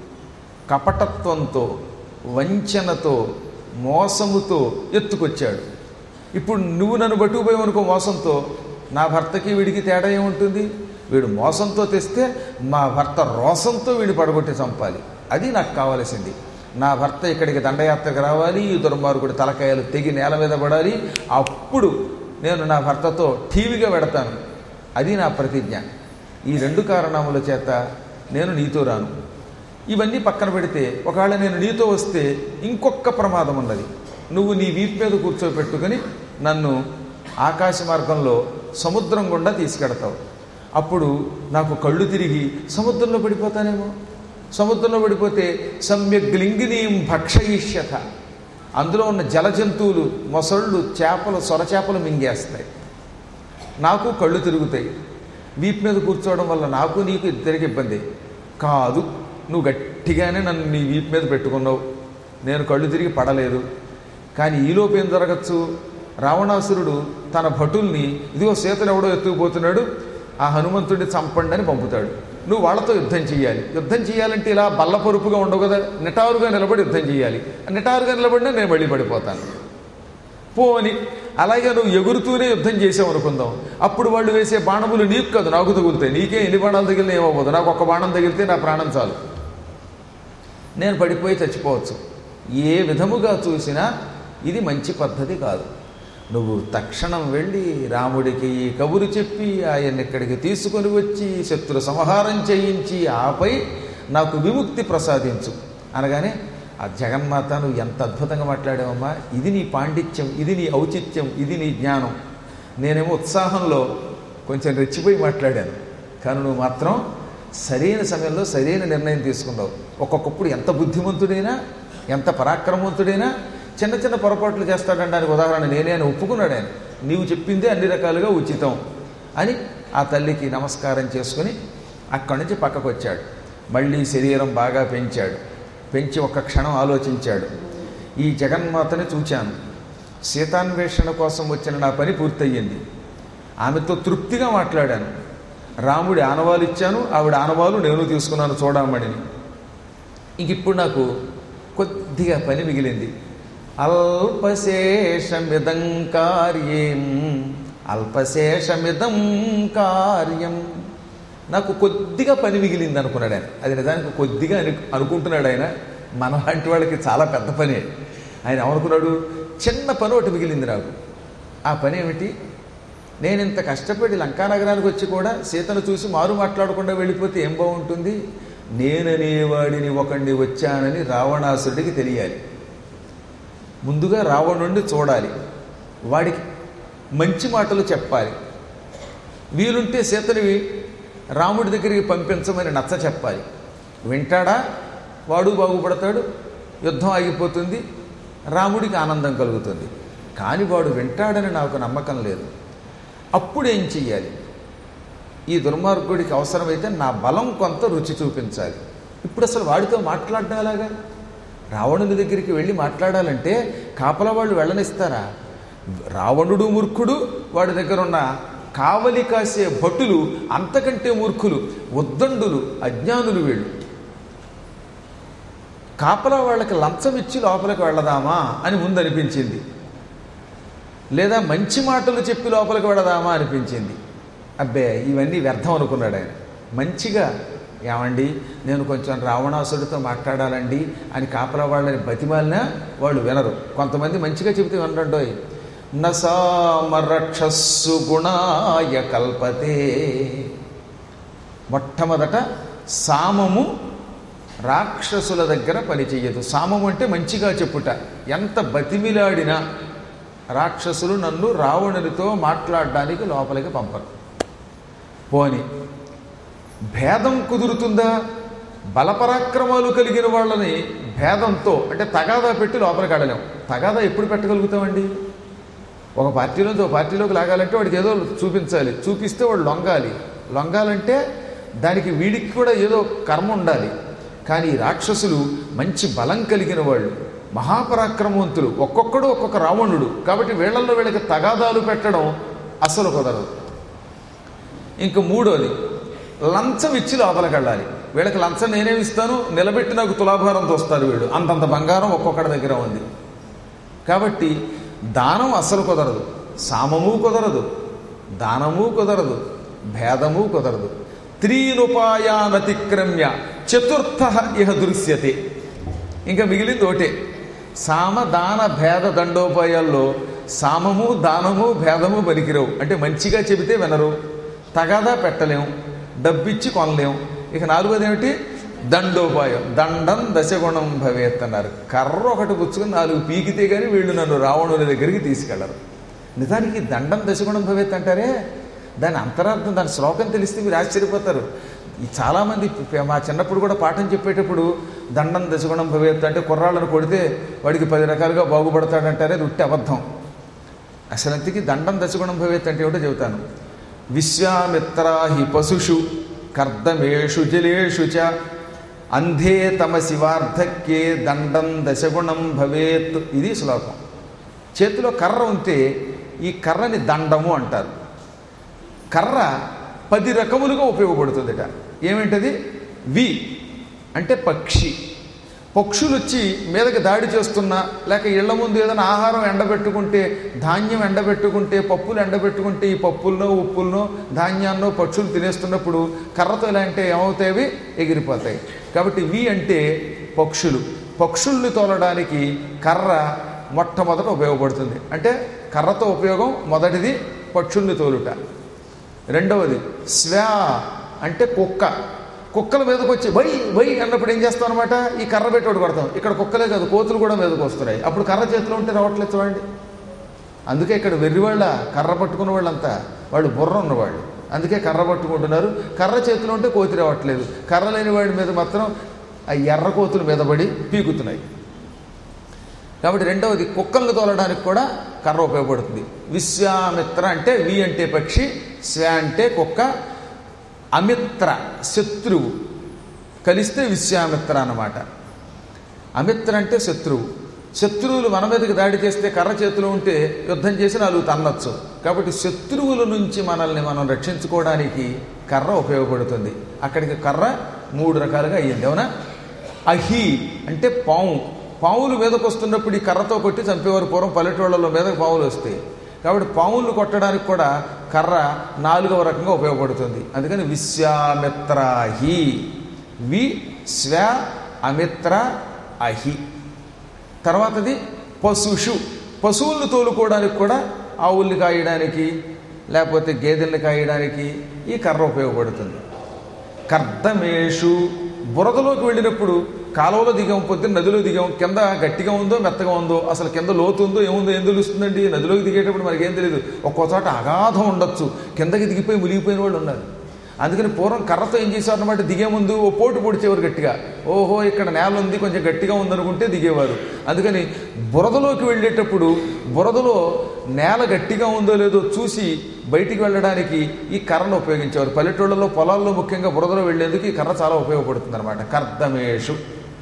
కపటత్వంతో వంచనతో మోసముతో ఎత్తుకొచ్చాడు ఇప్పుడు నువ్వు నన్ను పట్టుకుపోయావు అనుకో మోసంతో నా భర్తకి వీడికి తేడా ఏముంటుంది వీడు మోసంతో తెస్తే మా భర్త రోసంతో వీడిని పడగొట్టి చంపాలి అది నాకు కావలసింది నా భర్త ఇక్కడికి దండయాత్రకు రావాలి ఈ దుర్మార్గుడి తలకాయలు తెగి నేల మీద పడాలి అప్పుడు నేను నా భర్తతో టీవీగా పెడతాను అది నా ప్రతిజ్ఞ ఈ రెండు కారణముల చేత నేను నీతో రాను ఇవన్నీ పక్కన పెడితే ఒకవేళ నేను నీతో వస్తే ఇంకొక ప్రమాదం ఉన్నది నువ్వు నీ వీపు మీద కూర్చోబెట్టుకొని నన్ను ఆకాశ మార్గంలో సముద్రం గుండా తీసుకెడతావు అప్పుడు నాకు కళ్ళు తిరిగి సముద్రంలో పడిపోతానేమో సముద్రంలో పడిపోతే సమ్యక్ లింగినీం భక్షయిష్యత అందులో ఉన్న జల జంతువులు మొసళ్ళు చేపలు సొరచేపలు మింగేస్తాయి నాకు కళ్ళు తిరుగుతాయి వీపు మీద కూర్చోవడం వల్ల నాకు నీకు ఇద్దరికి ఇబ్బంది కాదు నువ్వు గట్టిగానే నన్ను నీ వీపు మీద పెట్టుకున్నావు నేను కళ్ళు తిరిగి పడలేదు కానీ ఈలోపు ఏం జరగచ్చు రావణాసురుడు తన భటుల్ని ఇదిగో సీతను ఎవడో ఎత్తుకుపోతున్నాడు ఆ హనుమంతుడిని చంపండి అని పంపుతాడు నువ్వు వాళ్ళతో యుద్ధం చేయాలి యుద్ధం చేయాలంటే ఇలా బల్లపరుపుగా ఉండవు కదా నిటారుగా నిలబడి యుద్ధం చేయాలి నిటారుగా నిలబడినా నేను మళ్ళీ పడిపోతాను పోని అలాగే నువ్వు ఎగురుతూనే యుద్ధం చేసావు అనుకుందాం అప్పుడు వాళ్ళు వేసే బాణములు నీకు కాదు నాకు తగులుతాయి నీకే ఎన్ని బాణాలు తగిలినా ఏమవ్వదు నాకు ఒక బాణం తగిలితే నా ప్రాణం చాలు నేను పడిపోయి చచ్చిపోవచ్చు ఏ విధముగా చూసినా ఇది మంచి పద్ధతి కాదు నువ్వు తక్షణం వెళ్ళి రాముడికి ఈ కబురు చెప్పి ఆయన్ని ఇక్కడికి తీసుకొని వచ్చి శత్రు సంహారం చేయించి ఆపై నాకు విముక్తి ప్రసాదించు అనగానే ఆ జగన్మాత నువ్వు ఎంత అద్భుతంగా మాట్లాడావమ్మా ఇది నీ పాండిత్యం ఇది నీ ఔచిత్యం ఇది నీ జ్ఞానం నేనేమో ఉత్సాహంలో కొంచెం రెచ్చిపోయి మాట్లాడాను కానీ నువ్వు మాత్రం సరైన సమయంలో సరైన నిర్ణయం తీసుకున్నావు ఒక్కొక్కప్పుడు ఎంత బుద్ధిమంతుడైనా ఎంత పరాక్రమవంతుడైనా చిన్న చిన్న పొరపాట్లు చేస్తాడనడానికి ఉదాహరణ నేనే అని ఒప్పుకున్నాడు ఆయన నీవు చెప్పిందే అన్ని రకాలుగా ఉచితం అని ఆ తల్లికి నమస్కారం చేసుకుని అక్కడి నుంచి పక్కకు వచ్చాడు మళ్ళీ శరీరం బాగా పెంచాడు పెంచి ఒక్క క్షణం ఆలోచించాడు ఈ జగన్మాతని చూచాను సీతాన్వేషణ కోసం వచ్చిన నా పని పూర్తయింది ఆమెతో తృప్తిగా మాట్లాడాను రాముడి ఆనవాలు ఇచ్చాను ఆవిడ ఆనవాలు నేను తీసుకున్నాను చూడమణిని ఇంక ఇప్పుడు నాకు కొద్దిగా పని మిగిలింది అల్పశేషమిదం కార్యం అల్పశేషమిదం కార్యం నాకు కొద్దిగా పని మిగిలింది అనుకున్నాడు ఆయన అది నిజానికి కొద్దిగా అని అనుకుంటున్నాడు ఆయన మన లాంటి వాళ్ళకి చాలా పెద్ద పని ఆయన ఏమనుకున్నాడు చిన్న పని ఒకటి మిగిలింది నాకు ఆ పని ఏమిటి నేను ఇంత కష్టపడి లంకానగరానికి వచ్చి కూడా సీతను చూసి మారు మాట్లాడకుండా వెళ్ళిపోతే ఏం బాగుంటుంది నేననేవాడిని ఒకడిని వచ్చానని రావణాసురుడికి తెలియాలి ముందుగా రావణుణ్ణి చూడాలి వాడికి మంచి మాటలు చెప్పాలి వీలుంటే సీతని రాముడి దగ్గరికి పంపించమని నచ్చ చెప్పాలి వింటాడా వాడు బాగుపడతాడు యుద్ధం ఆగిపోతుంది రాముడికి ఆనందం కలుగుతుంది కానీ వాడు వింటాడని నాకు నమ్మకం లేదు అప్పుడు ఏం చెయ్యాలి ఈ దుర్మార్గుడికి అవసరమైతే నా బలం కొంత రుచి చూపించాలి ఇప్పుడు అసలు వాడితో మాట్లాడడం ఎలాగా రావణుని దగ్గరికి వెళ్ళి మాట్లాడాలంటే కాపల వాళ్ళు వెళ్ళనిస్తారా రావణుడు మూర్ఖుడు వాడి దగ్గర ఉన్న కావలి కాసే భటులు అంతకంటే మూర్ఖులు ఉద్దండులు అజ్ఞానులు వీళ్ళు కాపలా వాళ్ళకి లంచం ఇచ్చి లోపలికి వెళదామా అని ముందు అనిపించింది లేదా మంచి మాటలు చెప్పి లోపలికి వెళదామా అనిపించింది అబ్బే ఇవన్నీ వ్యర్థం అనుకున్నాడు ఆయన మంచిగా ఏమండి నేను కొంచెం రావణాసుడితో మాట్లాడాలండి అని కాపలా వాళ్ళని బతిమాలినా వాళ్ళు వినరు కొంతమంది మంచిగా చెబితే వినరండోయ్ నసామరక్షస్సు గుణాయ కల్పతే మొట్టమొదట సామము రాక్షసుల దగ్గర పనిచేయదు సామము అంటే మంచిగా చెప్పుట ఎంత బతిమిలాడినా రాక్షసులు నన్ను రావణునితో మాట్లాడడానికి లోపలికి పంపరు పోని భేదం కుదురుతుందా బలపరాక్రమాలు కలిగిన వాళ్ళని భేదంతో అంటే తగాదా పెట్టి లోపలికి ఆడలేం తగాదా ఎప్పుడు పెట్టగలుగుతామండి ఒక పార్టీలోంచి ఒక పార్టీలోకి లాగాలంటే వాడికి ఏదో చూపించాలి చూపిస్తే వాడు లొంగాలి లొంగాలంటే దానికి వీడికి కూడా ఏదో కర్మ ఉండాలి కానీ ఈ రాక్షసులు మంచి బలం కలిగిన వాళ్ళు మహాపరాక్రమవంతులు ఒక్కొక్కడు ఒక్కొక్క రావణుడు కాబట్టి వీళ్ళల్లో వీళ్ళకి తగాదాలు పెట్టడం అసలు కుదరదు ఇంక మూడోది లంచం ఇచ్చి లోపలికి వెళ్ళాలి వీళ్ళకి లంచం నేనేమి ఇస్తాను నిలబెట్టి నాకు తులాభారంతో వస్తారు వీడు అంతంత బంగారం ఒక్కొక్కడి దగ్గర ఉంది కాబట్టి దానం అస్సలు కుదరదు సామము కుదరదు దానము కుదరదు భేదము కుదరదు త్రీనుపాయానతిక్రమ్య చతుర్థ ఇహ దృశ్యతే ఇంకా మిగిలింది ఒకటే సామ దాన భేద దండోపాయాల్లో సామము దానము భేదము పనికిరావు అంటే మంచిగా చెబితే వినరు తగాదా పెట్టలేం డబ్బిచ్చి కొనలేం ఇక నాలుగోది ఏమిటి దండోపాయం దండం దశగుణం భవేత్ అన్నారు కర్ర ఒకటి పుచ్చుకుని నాలుగు పీకితే కానీ వీళ్ళు నన్ను రావణుని దగ్గరికి తీసుకెళ్లరు నిజానికి దండం దశగుణం భవేత్ అంటారే దాని అంతరార్థం దాని శ్లోకం తెలిస్తే మీరు ఆశ్చర్యపోతారు ఈ చాలామంది మా చిన్నప్పుడు కూడా పాఠం చెప్పేటప్పుడు దండం దశగుణం భవేత్ అంటే కుర్రాళ్ళను కొడితే వాడికి పది రకాలుగా బాగుపడతాడంటారే అది ఉట్టి అబద్ధం అసలు అంతకి దండం దశగుణం భవేత్ అంటే ఏమిటో చెబుతాను విశ్వామిత్రా హి పశుషు కర్దమేషు జలేషు చ అంధే తమ శివార్థక్యే దండం దశగుణం భవేత్ ఇది శ్లోకం చేతిలో కర్ర ఉంటే ఈ కర్రని దండము అంటారు కర్ర పది రకములుగా ఉపయోగపడుతుందట ఏమిటది వి అంటే పక్షి పక్షులు వచ్చి మీదకి దాడి చేస్తున్నా లేక ఇళ్ల ముందు ఏదైనా ఆహారం ఎండబెట్టుకుంటే ధాన్యం ఎండబెట్టుకుంటే పప్పులు ఎండబెట్టుకుంటే ఈ పప్పుల్లో ఉప్పుల్లో ధాన్యాన్నో పక్షులు తినేస్తున్నప్పుడు కర్రతో ఇలా అంటే ఏమవుతాయి ఎగిరిపోతాయి కాబట్టి వి అంటే పక్షులు పక్షుల్ని తోలడానికి కర్ర మొట్టమొదట ఉపయోగపడుతుంది అంటే కర్రతో ఉపయోగం మొదటిది పక్షుల్ని తోలుట రెండవది స్వా అంటే కుక్క కుక్కల మీదకి వచ్చి వై వై అన్నప్పుడు ఏం చేస్తాం అనమాట ఈ కర్ర పెట్టోడు కొడతాం ఇక్కడ కుక్కలే కాదు కోతులు కూడా మీదకి వస్తున్నాయి అప్పుడు కర్ర చేతిలో ఉంటే రావట్లేదు చూడండి అందుకే ఇక్కడ వెర్రివాళ్ళ కర్ర పట్టుకున్న వాళ్ళంతా వాళ్ళు బుర్ర ఉన్నవాళ్ళు అందుకే కర్ర పట్టుకుంటున్నారు కర్ర చేతిలో ఉంటే కోతి రావట్లేదు కర్ర లేని వాడి మీద మాత్రం ఆ ఎర్ర కోతుల మీద పడి పీకుతున్నాయి కాబట్టి రెండవది కుక్కలను తోలడానికి కూడా కర్ర ఉపయోగపడుతుంది విశ్వామిత్ర అంటే వి అంటే పక్షి స్వ అంటే కుక్క అమిత్ర శత్రువు కలిస్తే విశ్వామిత్ర అన్నమాట అమిత్ర అంటే శత్రువు శత్రువులు మన మీదకి దాడి చేస్తే కర్ర చేతిలో ఉంటే యుద్ధం చేసి నాలుగు తన్నచ్చు కాబట్టి శత్రువుల నుంచి మనల్ని మనం రక్షించుకోవడానికి కర్ర ఉపయోగపడుతుంది అక్కడికి కర్ర మూడు రకాలుగా అయ్యింది అవునా అహి అంటే పాము పాములు మీదకు వస్తున్నప్పుడు ఈ కర్రతో కొట్టి చంపేవారు పూర్వం పల్లెటూళ్ళలో మీదకు పాములు వస్తాయి కాబట్టి పాములను కొట్టడానికి కూడా కర్ర నాలుగవ రకంగా ఉపయోగపడుతుంది అందుకని విశ్వామిత్రాహి వి స్వ అమిత్ర అహి తర్వాతది పశుషు పశువులను తోలుకోవడానికి కూడా ఆవుల్ని కాయడానికి లేకపోతే గేదెల్ని కాయడానికి ఈ కర్ర ఉపయోగపడుతుంది కర్దమేషు బురదలోకి వెళ్ళినప్పుడు కాలువలో దిగాం పొద్దున్న నదిలో దిగాం కింద గట్టిగా ఉందో మెత్తగా ఉందో అసలు కింద లోతు ఉందో ఏముందో ఏం తెలుస్తుందండి నదిలోకి దిగేటప్పుడు మనకేం తెలియదు ఒక్కో చోట అగాధం ఉండొచ్చు కిందకి దిగిపోయి మునిగిపోయిన వాళ్ళు ఉన్నారు అందుకని పూర్వం కర్రతో ఏం చేసేవారు అనమాట దిగే ముందు ఓ పోటు పొడిచేవారు గట్టిగా ఓహో ఇక్కడ నేల ఉంది కొంచెం గట్టిగా ఉందనుకుంటే దిగేవారు అందుకని బురదలోకి వెళ్ళేటప్పుడు బురదలో నేల గట్టిగా ఉందో లేదో చూసి బయటికి వెళ్ళడానికి ఈ కర్రను ఉపయోగించేవారు పల్లెటూళ్ళలో పొలాల్లో ముఖ్యంగా బురదలో వెళ్ళేందుకు ఈ కర్ర చాలా ఉపయోగపడుతుంది అనమాట కర్దమేషు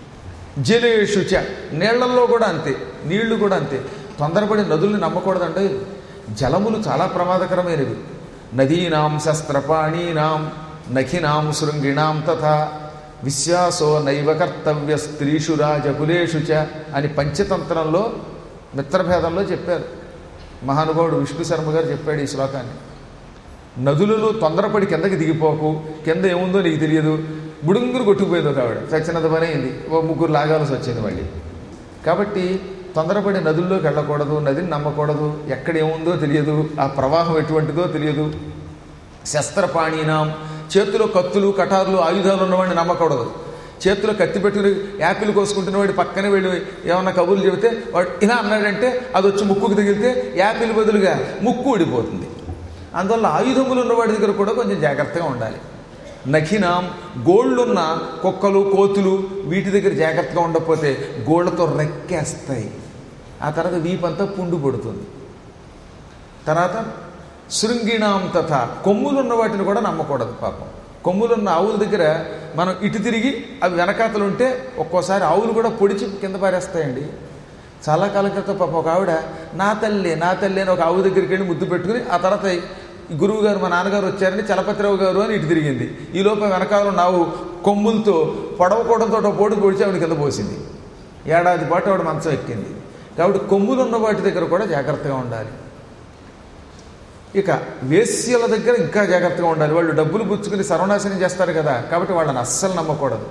జలేషు చ నీళ్లల్లో కూడా అంతే నీళ్లు కూడా అంతే తొందరపడి నదుల్ని నమ్మకూడదంటే జలములు చాలా ప్రమాదకరమైనవి నదీనాం శస్త్రపాణీనాం నఖినాం శృంగిణాం తథా విశ్వాసో నైవ కర్తవ్య స్త్రీషు రాజకులేషు చ అని పంచతంత్రంలో మిత్రభేదంలో చెప్పారు మహానుభావుడు విష్ణు శర్మ గారు చెప్పాడు ఈ శ్లోకాన్ని నదులలో తొందరపడి కిందకి దిగిపోకు కింద ఏముందో నీకు తెలియదు బుడుంగురు కొట్టుకుపోయింది ఒక ఆవిడ చచ్చినంత పని అయింది ఓ ముగ్గురు లాగాల్సి వచ్చింది మళ్ళీ కాబట్టి తొందరపడి నదుల్లోకి వెళ్ళకూడదు నదిని నమ్మకూడదు ఎక్కడ ఏముందో తెలియదు ఆ ప్రవాహం ఎటువంటిదో తెలియదు శస్త్రపాణీనాం చేతిలో కత్తులు కటారులు ఆయుధాలు ఉన్నవాడిని నమ్మకూడదు చేతిలో కత్తి పెట్టుకుని యాపిల్ కోసుకుంటున్న వాడి పక్కనే వెళ్ళి ఏమన్నా కబుర్లు చెబితే వాడు ఇలా అన్నాడంటే అది వచ్చి ముక్కుకు తగిలితే యాపిల్ బదులుగా ముక్కు ఊడిపోతుంది అందువల్ల ఆయుధములు ఉన్నవాడి దగ్గర కూడా కొంచెం జాగ్రత్తగా ఉండాలి నఖినాం గోళ్ళున్న కుక్కలు కోతులు వీటి దగ్గర జాగ్రత్తగా ఉండకపోతే గోళ్ళతో రెక్కేస్తాయి ఆ తర్వాత వీపంతా పుండు పడుతుంది తర్వాత శృంగిణాం తథ కొమ్ములున్న వాటిని కూడా నమ్మకూడదు పాపం కొమ్ములున్న ఆవుల దగ్గర మనం ఇటు తిరిగి అవి వెనకాతలు ఉంటే ఒక్కోసారి ఆవులు కూడా పొడిచి కింద పారేస్తాయండి చాలా కాలం క్రితం పాపం ఒక ఆవిడ నా తల్లి నా తల్లి అని ఒక ఆవు దగ్గరికి వెళ్ళి ముద్దు పెట్టుకుని ఆ తర్వాత ఈ గురువు గారు మా నాన్నగారు వచ్చారని చలపతిరావు గారు అని ఇటు తిరిగింది ఈ లోపల వెనకాల నావు కొమ్ములతో పొడవకోవడంతో పోటు పొడిచి ఆవిడ కింద పోసింది ఏడాది పాటు ఆవిడ మంచం ఎక్కింది కాబట్టి కొమ్ములు ఉన్న వాటి దగ్గర కూడా జాగ్రత్తగా ఉండాలి ఇక వేశ్యల దగ్గర ఇంకా జాగ్రత్తగా ఉండాలి వాళ్ళు డబ్బులు పుచ్చుకుని సర్వనాశనం చేస్తారు కదా కాబట్టి వాళ్ళని అస్సలు నమ్మకూడదు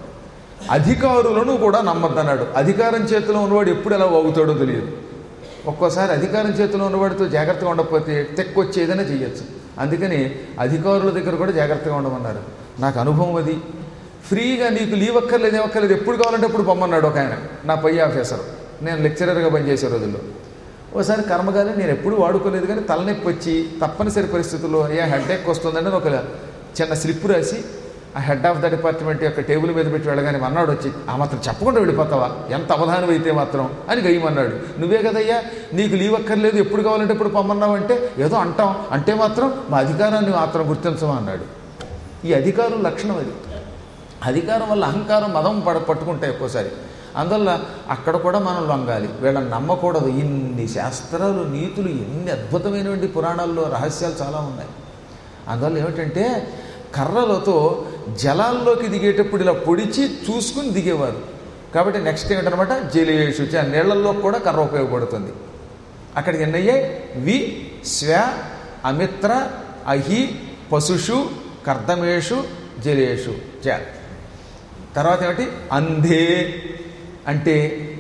అధికారులను కూడా నమ్మద్దన్నాడు అధికారం చేతిలో ఉన్నవాడు ఎప్పుడు ఎలా వాగుతాడో తెలియదు ఒక్కోసారి అధికారం చేతిలో ఉన్నవాడితో జాగ్రత్తగా ఉండకపోతే తెక్కొచ్చి ఏదైనా చేయొచ్చు అందుకని అధికారుల దగ్గర కూడా జాగ్రత్తగా ఉండమన్నారు నాకు అనుభవం అది ఫ్రీగా నీకు లీవ్ అక్కర్లేదు ఏమక్కర్లేదు ఎప్పుడు కావాలంటే అప్పుడు పొమ్మన్నాడు ఒక ఆయన నా పై ఆఫీసర్ నేను లెక్చరర్గా పనిచేసే రోజుల్లో ఓసారి కర్మగాలి నేను ఎప్పుడూ వాడుకోలేదు కానీ తలనొప్పి వచ్చి తప్పనిసరి పరిస్థితుల్లో అయ్యా హెడ్ ఎక్ వస్తుందని ఒక చిన్న స్లిప్ రాసి ఆ హెడ్ ఆఫ్ ద డిపార్ట్మెంట్ యొక్క టేబుల్ మీద పెట్టి వెళ్ళగానే అన్నాడు వచ్చి ఆ మాత్రం చెప్పకుండా వెళ్ళిపోతావా ఎంత అవధానం అయితే మాత్రం అని గయ్యమన్నాడు నువ్వే కదయ్యా నీకు లీవ్ అక్కర్లేదు ఎప్పుడు కావాలంటే ఎప్పుడు పొమ్మన్నావు అంటే ఏదో అంటాం అంటే మాత్రం మా అధికారాన్ని మాత్రం గుర్తించమా అన్నాడు ఈ అధికారం లక్షణం అది అధికారం వల్ల అహంకారం మదం పడ పట్టుకుంటాయి ఒక్కోసారి అందువల్ల అక్కడ కూడా మనం లొంగాలి వీళ్ళని నమ్మకూడదు ఇన్ని శాస్త్రాలు నీతులు ఎన్ని అద్భుతమైనటువంటి పురాణాల్లో రహస్యాలు చాలా ఉన్నాయి అందువల్ల ఏమిటంటే కర్రలతో జలాల్లోకి దిగేటప్పుడు ఇలా పొడిచి చూసుకుని దిగేవారు కాబట్టి నెక్స్ట్ ఏమిటనమాట జలేషు చ నీళ్లలో కూడా కర్ర ఉపయోగపడుతుంది అక్కడికి ఎన్నయ్యాయి వి స్వ అమిత్ర అహి పశుషు కర్దమేషు జలేషు చ తర్వాత ఏమిటి అంధే అంటే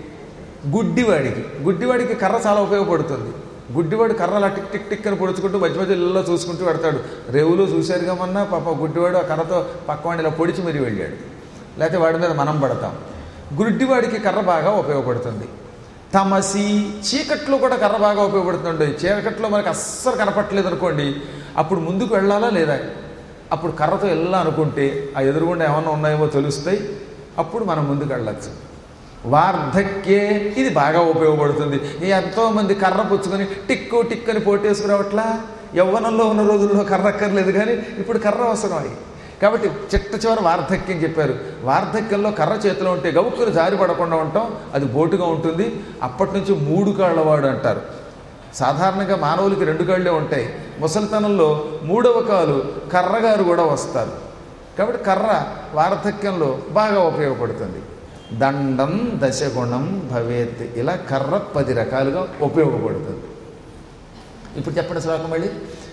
గుడ్డివాడికి గుడ్డివాడికి కర్ర చాలా ఉపయోగపడుతుంది గుడ్డివాడు కర్ర అలా టిక్ టిక్ టిక్ అని పొడుచుకుంటూ మధ్య మధ్య ఇళ్ళలో చూసుకుంటూ పెడతాడు రేవులో చూశారు కమన్నా పాప గుడ్డివాడు ఆ కర్రతో పక్కవాడిని ఇలా పొడిచి మరీ వెళ్ళాడు లేకపోతే వాడి మీద మనం పడతాం గుడ్డివాడికి కర్ర బాగా ఉపయోగపడుతుంది తమసి చీకట్లో కూడా కర్ర బాగా ఉపయోగపడుతుంది చీకట్లో మనకి అస్సలు కనపట్టలేదు అనుకోండి అప్పుడు ముందుకు వెళ్ళాలా లేదా అప్పుడు కర్రతో వెళ్ళా అనుకుంటే ఆ ఎదురుగుండా ఏమన్నా ఉన్నాయేమో తెలుస్తాయి అప్పుడు మనం ముందుకు వెళ్ళచ్చు వార్ధక్యే ఇది బాగా ఉపయోగపడుతుంది ఈ ఎంతోమంది కర్ర పుచ్చుకొని టిక్కు టిక్ అని పోటేసుకురావట్లా యవ్వనంలో ఉన్న రోజుల్లో కర్ర అక్కర్లేదు కానీ ఇప్పుడు కర్ర అవసరం అయి కాబట్టి చిట్ట చివరి వార్ధక్యం చెప్పారు వార్ధక్యంలో కర్ర చేతిలో ఉంటే గవుక్కులు జారి పడకుండా ఉంటాం అది బోటుగా ఉంటుంది అప్పటి నుంచి మూడు కాళ్ళవాడు అంటారు సాధారణంగా మానవులకి రెండు కాళ్ళే ఉంటాయి ముసలితనంలో మూడవ కాలు కర్రగారు కూడా వస్తారు కాబట్టి కర్ర వార్ధక్యంలో బాగా ఉపయోగపడుతుంది దండం దశగుణం భవేత్ ఇలా కర్ర పది రకాలుగా ఉపయోగపడుతుంది ఇప్పుడు చెప్పండి శ్లోకం మళ్ళీ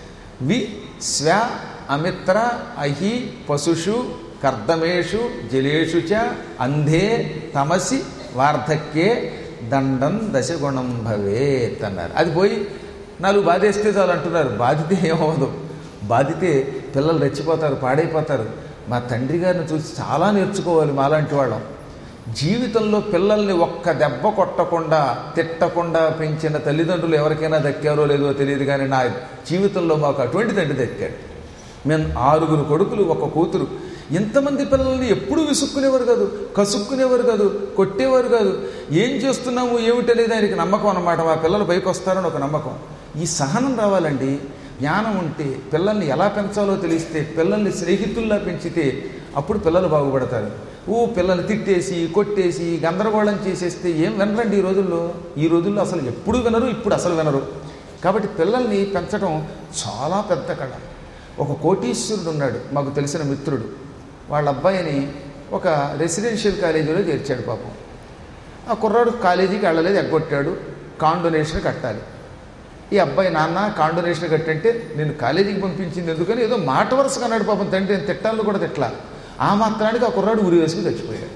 వి స్వ అమిత్ర అహి పశుషు కర్దమేషు జలేషు చ అంధే తమసి వార్ధక్యే దండం దశగుణం భవేత్ అన్నారు అది పోయి నాలుగు బాధేస్తే చాలు అంటున్నారు బాధితే ఏమవదు బాధితే పిల్లలు రెచ్చిపోతారు పాడైపోతారు మా తండ్రి గారిని చూసి చాలా నేర్చుకోవాలి మాలాంటి వాళ్ళం జీవితంలో పిల్లల్ని ఒక్క దెబ్బ కొట్టకుండా తిట్టకుండా పెంచిన తల్లిదండ్రులు ఎవరికైనా దక్కారో లేదో తెలియదు కానీ నా జీవితంలో మాకు అటువంటి తండ్రి దక్కాడు మేము ఆరుగురు కొడుకులు ఒక కూతురు ఇంతమంది పిల్లల్ని ఎప్పుడు విసుక్కునేవారు కాదు కసుక్కునేవారు కాదు కొట్టేవారు కాదు ఏం చేస్తున్నాము ఏమిటనేది ఆయనకి నమ్మకం అన్నమాట మా పిల్లలు పైకి వస్తారని ఒక నమ్మకం ఈ సహనం రావాలండి జ్ఞానం ఉంటే పిల్లల్ని ఎలా పెంచాలో తెలిస్తే పిల్లల్ని స్నేహితుల్లా పెంచితే అప్పుడు పిల్లలు బాగుపడతారు ఊ పిల్లల్ని తిట్టేసి కొట్టేసి గందరగోళం చేసేస్తే ఏం వినరండి ఈ రోజుల్లో ఈ రోజుల్లో అసలు ఎప్పుడు వినరు ఇప్పుడు అసలు వినరు కాబట్టి పిల్లల్ని పెంచడం చాలా పెద్ద కళ ఒక కోటీశ్వరుడు ఉన్నాడు మాకు తెలిసిన మిత్రుడు వాళ్ళ అబ్బాయిని ఒక రెసిడెన్షియల్ కాలేజీలో చేర్చాడు పాపం ఆ కుర్రాడు కాలేజీకి వెళ్ళలేదు ఎగ్గొట్టాడు కాండొనేషన్ కట్టాలి ఈ అబ్బాయి నాన్న కాండొనేషన్ కట్టంటే నేను కాలేజీకి పంపించింది ఎందుకని ఏదో మాట వరుసగా అన్నాడు పాపం తండ్రి నేను తిట్టాలను కూడా తిట్లా ఆ మాత్రానికి ఆ కుర్రాడు ఉరి వేసుకుని చచ్చిపోయాడు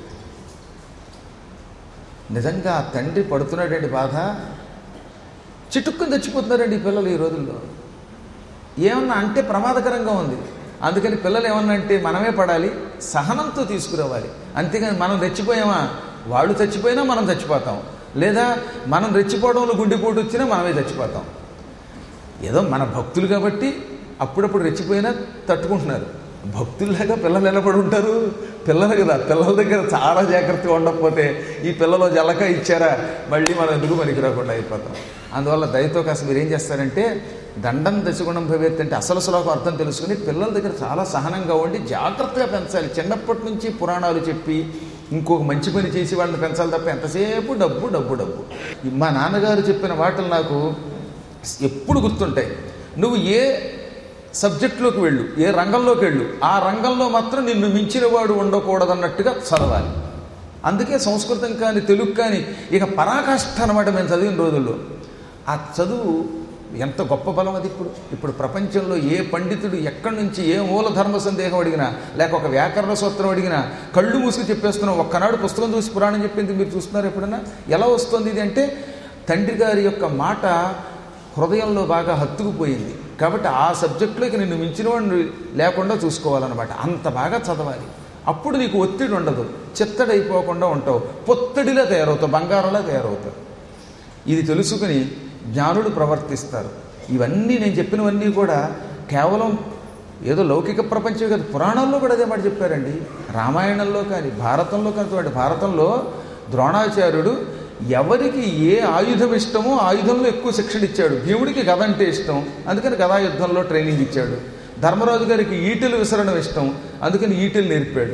నిజంగా ఆ తండ్రి పడుతున్నాడండి బాధ చిటుక్కుని చచ్చిపోతున్నారండి ఈ పిల్లలు ఈ రోజుల్లో ఏమన్నా అంటే ప్రమాదకరంగా ఉంది అందుకని పిల్లలు ఏమన్నా అంటే మనమే పడాలి సహనంతో తీసుకురావాలి అంతేగాని మనం రెచ్చిపోయామా వాళ్ళు చచ్చిపోయినా మనం చచ్చిపోతాం లేదా మనం రెచ్చిపోవడంలో గుండెపోటు వచ్చినా మనమే చచ్చిపోతాం ఏదో మన భక్తులు కాబట్టి అప్పుడప్పుడు రెచ్చిపోయినా తట్టుకుంటున్నారు భక్తుల్లాగా పిల్లలు నిలబడి ఉంటారు పిల్లలు కదా పిల్లల దగ్గర చాలా జాగ్రత్తగా ఉండకపోతే ఈ పిల్లలు జలక ఇచ్చారా మళ్ళీ మనం ఎందుకు పనికి రాకుండా అయిపోతాం అందువల్ల దయతో కాస్త మీరు ఏం చేస్తారంటే దండం దశగుణం భవేత్ అంటే అసలు శ్లోకం అర్థం తెలుసుకుని పిల్లల దగ్గర చాలా సహనంగా ఉండి జాగ్రత్తగా పెంచాలి చిన్నప్పటి నుంచి పురాణాలు చెప్పి ఇంకొక మంచి పని చేసి వాళ్ళని పెంచాలి తప్ప ఎంతసేపు డబ్బు డబ్బు డబ్బు మా నాన్నగారు చెప్పిన మాటలు నాకు ఎప్పుడు గుర్తుంటాయి నువ్వు ఏ సబ్జెక్టులోకి వెళ్ళు ఏ రంగంలోకి వెళ్ళు ఆ రంగంలో మాత్రం నిన్ను మించిన వాడు ఉండకూడదన్నట్టుగా చదవాలి అందుకే సంస్కృతం కానీ తెలుగు కానీ ఇక పరాకాష్ఠ అనమాట మేము చదివిన రోజుల్లో ఆ చదువు ఎంత గొప్ప బలం అది ఇప్పుడు ఇప్పుడు ప్రపంచంలో ఏ పండితుడు ఎక్కడి నుంచి ఏ మూల ధర్మ సందేహం అడిగినా లేక ఒక వ్యాకరణ సూత్రం అడిగినా కళ్ళు మూసుకు చెప్పేస్తున్నాం ఒక్కనాడు పుస్తకం చూసి పురాణం చెప్పింది మీరు చూస్తున్నారు ఎప్పుడైనా ఎలా వస్తుంది ఇది అంటే తండ్రి గారి యొక్క మాట హృదయంలో బాగా హత్తుకుపోయింది కాబట్టి ఆ సబ్జెక్టులోకి నిన్ను మించిన వాడిని లేకుండా చూసుకోవాలన్నమాట అంత బాగా చదవాలి అప్పుడు నీకు ఒత్తిడి ఉండదు చిత్తడైపోకుండా ఉంటావు పొత్తడిలా తయారవుతావు బంగారంలా తయారవుతావు ఇది తెలుసుకుని జ్ఞానులు ప్రవర్తిస్తారు ఇవన్నీ నేను చెప్పినవన్నీ కూడా కేవలం ఏదో లౌకిక ప్రపంచమే కాదు పురాణాల్లో కూడా అదే మాట చెప్పారండి రామాయణంలో కానీ భారతంలో కానీ చూడండి భారతంలో ద్రోణాచార్యుడు ఎవరికి ఏ ఆయుధం ఇష్టమో ఆయుధంలో ఎక్కువ శిక్షణ ఇచ్చాడు భీముడికి గద అంటే ఇష్టం అందుకని గదా యుద్ధంలో ట్రైనింగ్ ఇచ్చాడు ధర్మరాజు గారికి ఈటెలు విసరడం ఇష్టం అందుకని ఈటెలు నేర్పాడు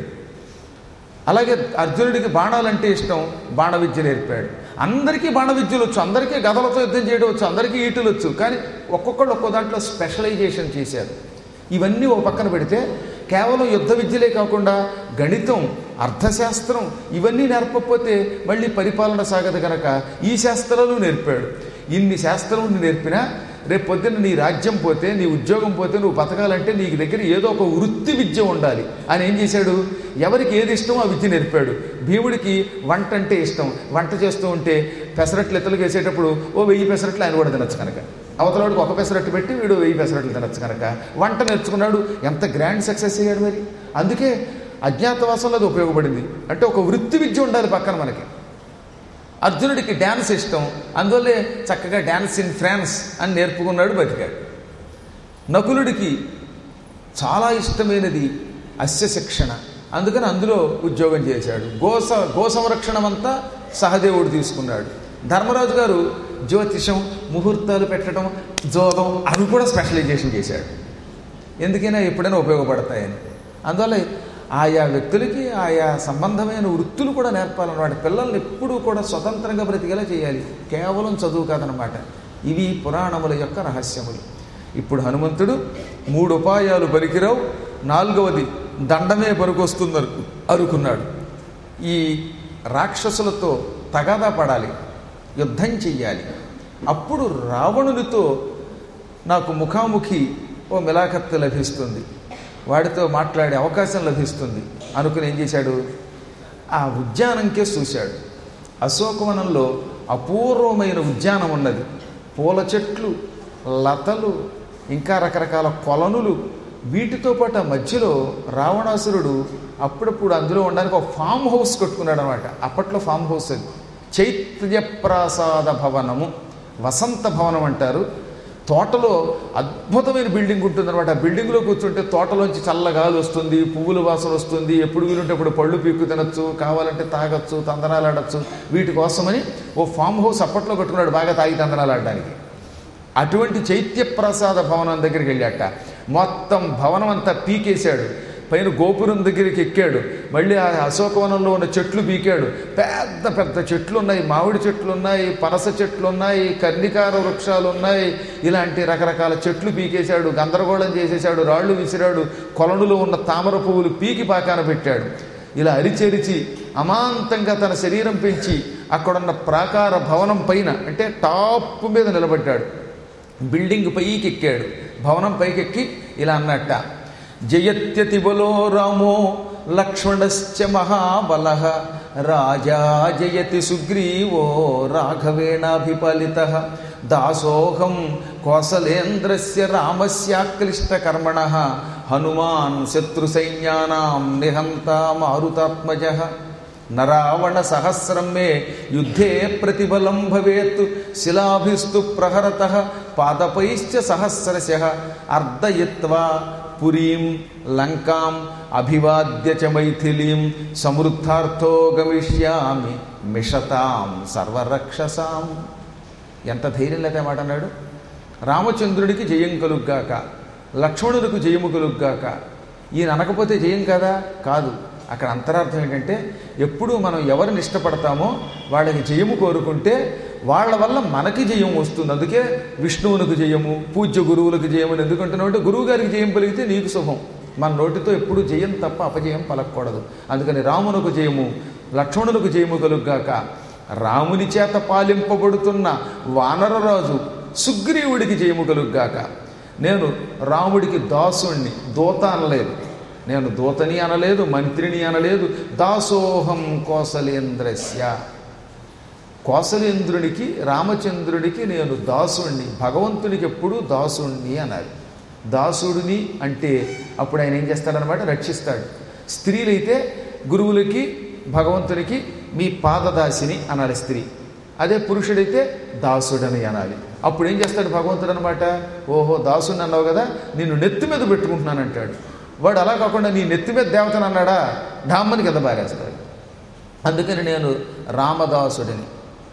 అలాగే అర్జునుడికి బాణాలంటే ఇష్టం బాణ విద్య నేర్పాడు అందరికీ బాణ విద్యలు వచ్చు అందరికీ గదలతో యుద్ధం చేయడం వచ్చు అందరికీ ఈటలు వచ్చు కానీ ఒక్కొక్కళ్ళు ఒక్కో దాంట్లో స్పెషలైజేషన్ చేశారు ఇవన్నీ ఒక పక్కన పెడితే కేవలం యుద్ధ విద్యలే కాకుండా గణితం అర్థశాస్త్రం ఇవన్నీ నేర్పకపోతే మళ్ళీ పరిపాలన సాగదు కనుక ఈ శాస్త్రాలు నేర్పాడు ఇన్ని శాస్త్రములు నేర్పినా రేపు పొద్దున్న నీ రాజ్యం పోతే నీ ఉద్యోగం పోతే నువ్వు బతకాలంటే నీకు దగ్గర ఏదో ఒక వృత్తి విద్య ఉండాలి అని ఏం చేశాడు ఎవరికి ఏది ఇష్టమో ఆ విద్య నేర్పాడు భీముడికి వంట అంటే ఇష్టం వంట చేస్తూ ఉంటే పెసరట్లు ఎత్తలు వేసేటప్పుడు ఓ వెయ్యి పెసరట్లు ఆయన కూడా తినచ్చు కనుక అవతలవాడికి ఒక పెసరట్టు పెట్టి వీడు వెయ్యి పెసరట్లు తినచ్చు కనుక వంట నేర్చుకున్నాడు ఎంత గ్రాండ్ సక్సెస్ అయ్యాడు మరి అందుకే అజ్ఞాతవాసంలో అది ఉపయోగపడింది అంటే ఒక వృత్తి విద్య ఉండాలి పక్కన మనకి అర్జునుడికి డ్యాన్స్ ఇష్టం అందువల్లే చక్కగా డ్యాన్స్ ఇన్ ఫ్రాన్స్ అని నేర్పుకున్నాడు బతికాడు నకులుడికి చాలా ఇష్టమైనది అస్య శిక్షణ అందుకని అందులో ఉద్యోగం చేశాడు గోస గో సంరక్షణం అంతా సహదేవుడు తీసుకున్నాడు ధర్మరాజు గారు జ్యోతిషం ముహూర్తాలు పెట్టడం జోగం అవి కూడా స్పెషలైజేషన్ చేశాడు ఎందుకైనా ఎప్పుడైనా ఉపయోగపడతాయని అందువల్ల ఆయా వ్యక్తులకి ఆయా సంబంధమైన వృత్తులు కూడా నేర్పాలన్నమాట పిల్లల్ని ఎప్పుడూ కూడా స్వతంత్రంగా బ్రతికేలా చేయాలి కేవలం చదువు కాదనమాట ఇవి పురాణముల యొక్క రహస్యములు ఇప్పుడు హనుమంతుడు మూడు ఉపాయాలు పలికిరావు నాలుగవది దండమే పనికొస్తుంది అనుకున్నాడు ఈ రాక్షసులతో తగాదా పడాలి యుద్ధం చెయ్యాలి అప్పుడు రావణునితో నాకు ముఖాముఖి ఓ మిలాఖత్తు లభిస్తుంది వాడితో మాట్లాడే అవకాశం లభిస్తుంది అనుకుని ఏం చేశాడు ఆ ఉద్యానంకే చూశాడు అశోకవనంలో అపూర్వమైన ఉద్యానం ఉన్నది పూల చెట్లు లతలు ఇంకా రకరకాల కొలనులు వీటితో పాటు ఆ మధ్యలో రావణాసురుడు అప్పుడప్పుడు అందులో ఉండడానికి ఒక ఫామ్ హౌస్ కట్టుకున్నాడు అనమాట అప్పట్లో ఫామ్ హౌస్ అది చైత్యప్రాసాద భవనము వసంత భవనం అంటారు తోటలో అద్భుతమైన బిల్డింగ్ ఉంటుందన్నమాట ఆ బిల్డింగ్లో కూర్చుంటే తోటలోంచి చల్లగాలి వస్తుంది పువ్వుల వాసన వస్తుంది ఎప్పుడు వీలుంటే అప్పుడు పళ్ళు పీక్కు తినచ్చు కావాలంటే తాగొచ్చు తందనాలు ఆడచ్చు వీటి కోసమని ఓ ఫామ్ హౌస్ అప్పట్లో కట్టుకున్నాడు బాగా తాగి తందనాలు ఆడడానికి అటువంటి చైత్యప్రసాద భవనం దగ్గరికి వెళ్ళాట మొత్తం భవనం అంతా పీకేశాడు పైన గోపురం దగ్గరికి ఎక్కాడు మళ్ళీ ఆ అశోకవనంలో ఉన్న చెట్లు పీకాడు పెద్ద పెద్ద చెట్లు ఉన్నాయి మామిడి చెట్లు ఉన్నాయి పనస చెట్లు ఉన్నాయి కర్ణికార వృక్షాలు ఉన్నాయి ఇలాంటి రకరకాల చెట్లు పీకేశాడు గందరగోళం చేసేశాడు రాళ్ళు విసిరాడు కొలనులో ఉన్న తామర పువ్వులు పీకి పాకాన పెట్టాడు ఇలా అరిచెరిచి అమాంతంగా తన శరీరం పెంచి అక్కడున్న ప్రాకార భవనం పైన అంటే టాప్ మీద నిలబడ్డాడు బిల్డింగ్ పైకి ఎక్కాడు భవనం పైకెక్కి ఇలా అన్నట్ట జయత్యతి బలో రామో లక్ష్మణశ్చ మహాబల రాజా జయతి సుగ్రీవో రాఘవేణాభిపలిత దాసోహం కోసలేంద్రస్య రామస్యాక్లిష్టకర్మణ హనుమాన్ శత్రుసైన్యానాం నిహంత మారుతాత్మజ నరావణ సహస్రం మే యుద్ధే ప్రతిబలం భవేత్ శిలాభిస్తు ప్రహరత పాదపైశ్చ సహస్రశ అర్ధయిత్వా పురీం లంకాం అభివాద్య చ మైథిలీం సమృద్ధార్థో గమిష్యామి మిషతాం సర్వరక్షసాం ఎంత ధైర్యం లేదా మాట అన్నాడు రామచంద్రుడికి జయం కలుగ్గాక లక్ష్మణుడికి జయము కలుగ్గాక ఈయన అనకపోతే జయం కదా కాదు అక్కడ అంతరార్థం ఏంటంటే ఎప్పుడూ మనం ఎవరిని ఇష్టపడతామో వాళ్ళకి జయము కోరుకుంటే వాళ్ళ వల్ల మనకి జయం వస్తుంది అందుకే విష్ణువునికి జయము పూజ్య గురువులకు జయం అని ఎందుకంటున్నావు అంటే గురువు గారికి జయం పలిగితే నీకు శుభం మన నోటితో ఎప్పుడు జయం తప్ప అపజయం పలకూడదు అందుకని రామునకు జయము లక్ష్మణులకు జయము కలుగ్గాక రాముని చేత పాలింపబడుతున్న వానరరాజు సుగ్రీవుడికి జయము కలుగ్గాక నేను రాముడికి దాసుణ్ణి దూత అనలేదు నేను దూతని అనలేదు మంత్రిని అనలేదు దాసోహం కోసలేంద్రస్య కోసలేంద్రునికి రామచంద్రుడికి నేను దాసుణ్ణి భగవంతునికి ఎప్పుడూ దాసుణ్ణి అన్నారు దాసుడిని అంటే అప్పుడు ఆయన ఏం చేస్తాడనమాట రక్షిస్తాడు స్త్రీలైతే గురువులకి భగవంతునికి మీ పాదదాసిని అనాలి స్త్రీ అదే పురుషుడైతే దాసుడని అనాలి అప్పుడు ఏం చేస్తాడు భగవంతుడు అనమాట ఓహో దాసుని అన్నావు కదా నిన్ను నెత్తి మీద పెట్టుకుంటున్నాను అంటాడు వాడు అలా కాకుండా నీ నెత్తి మీద దేవతను అన్నాడా డామ్మని కింద బారేస్తాడు అందుకని నేను రామదాసుడిని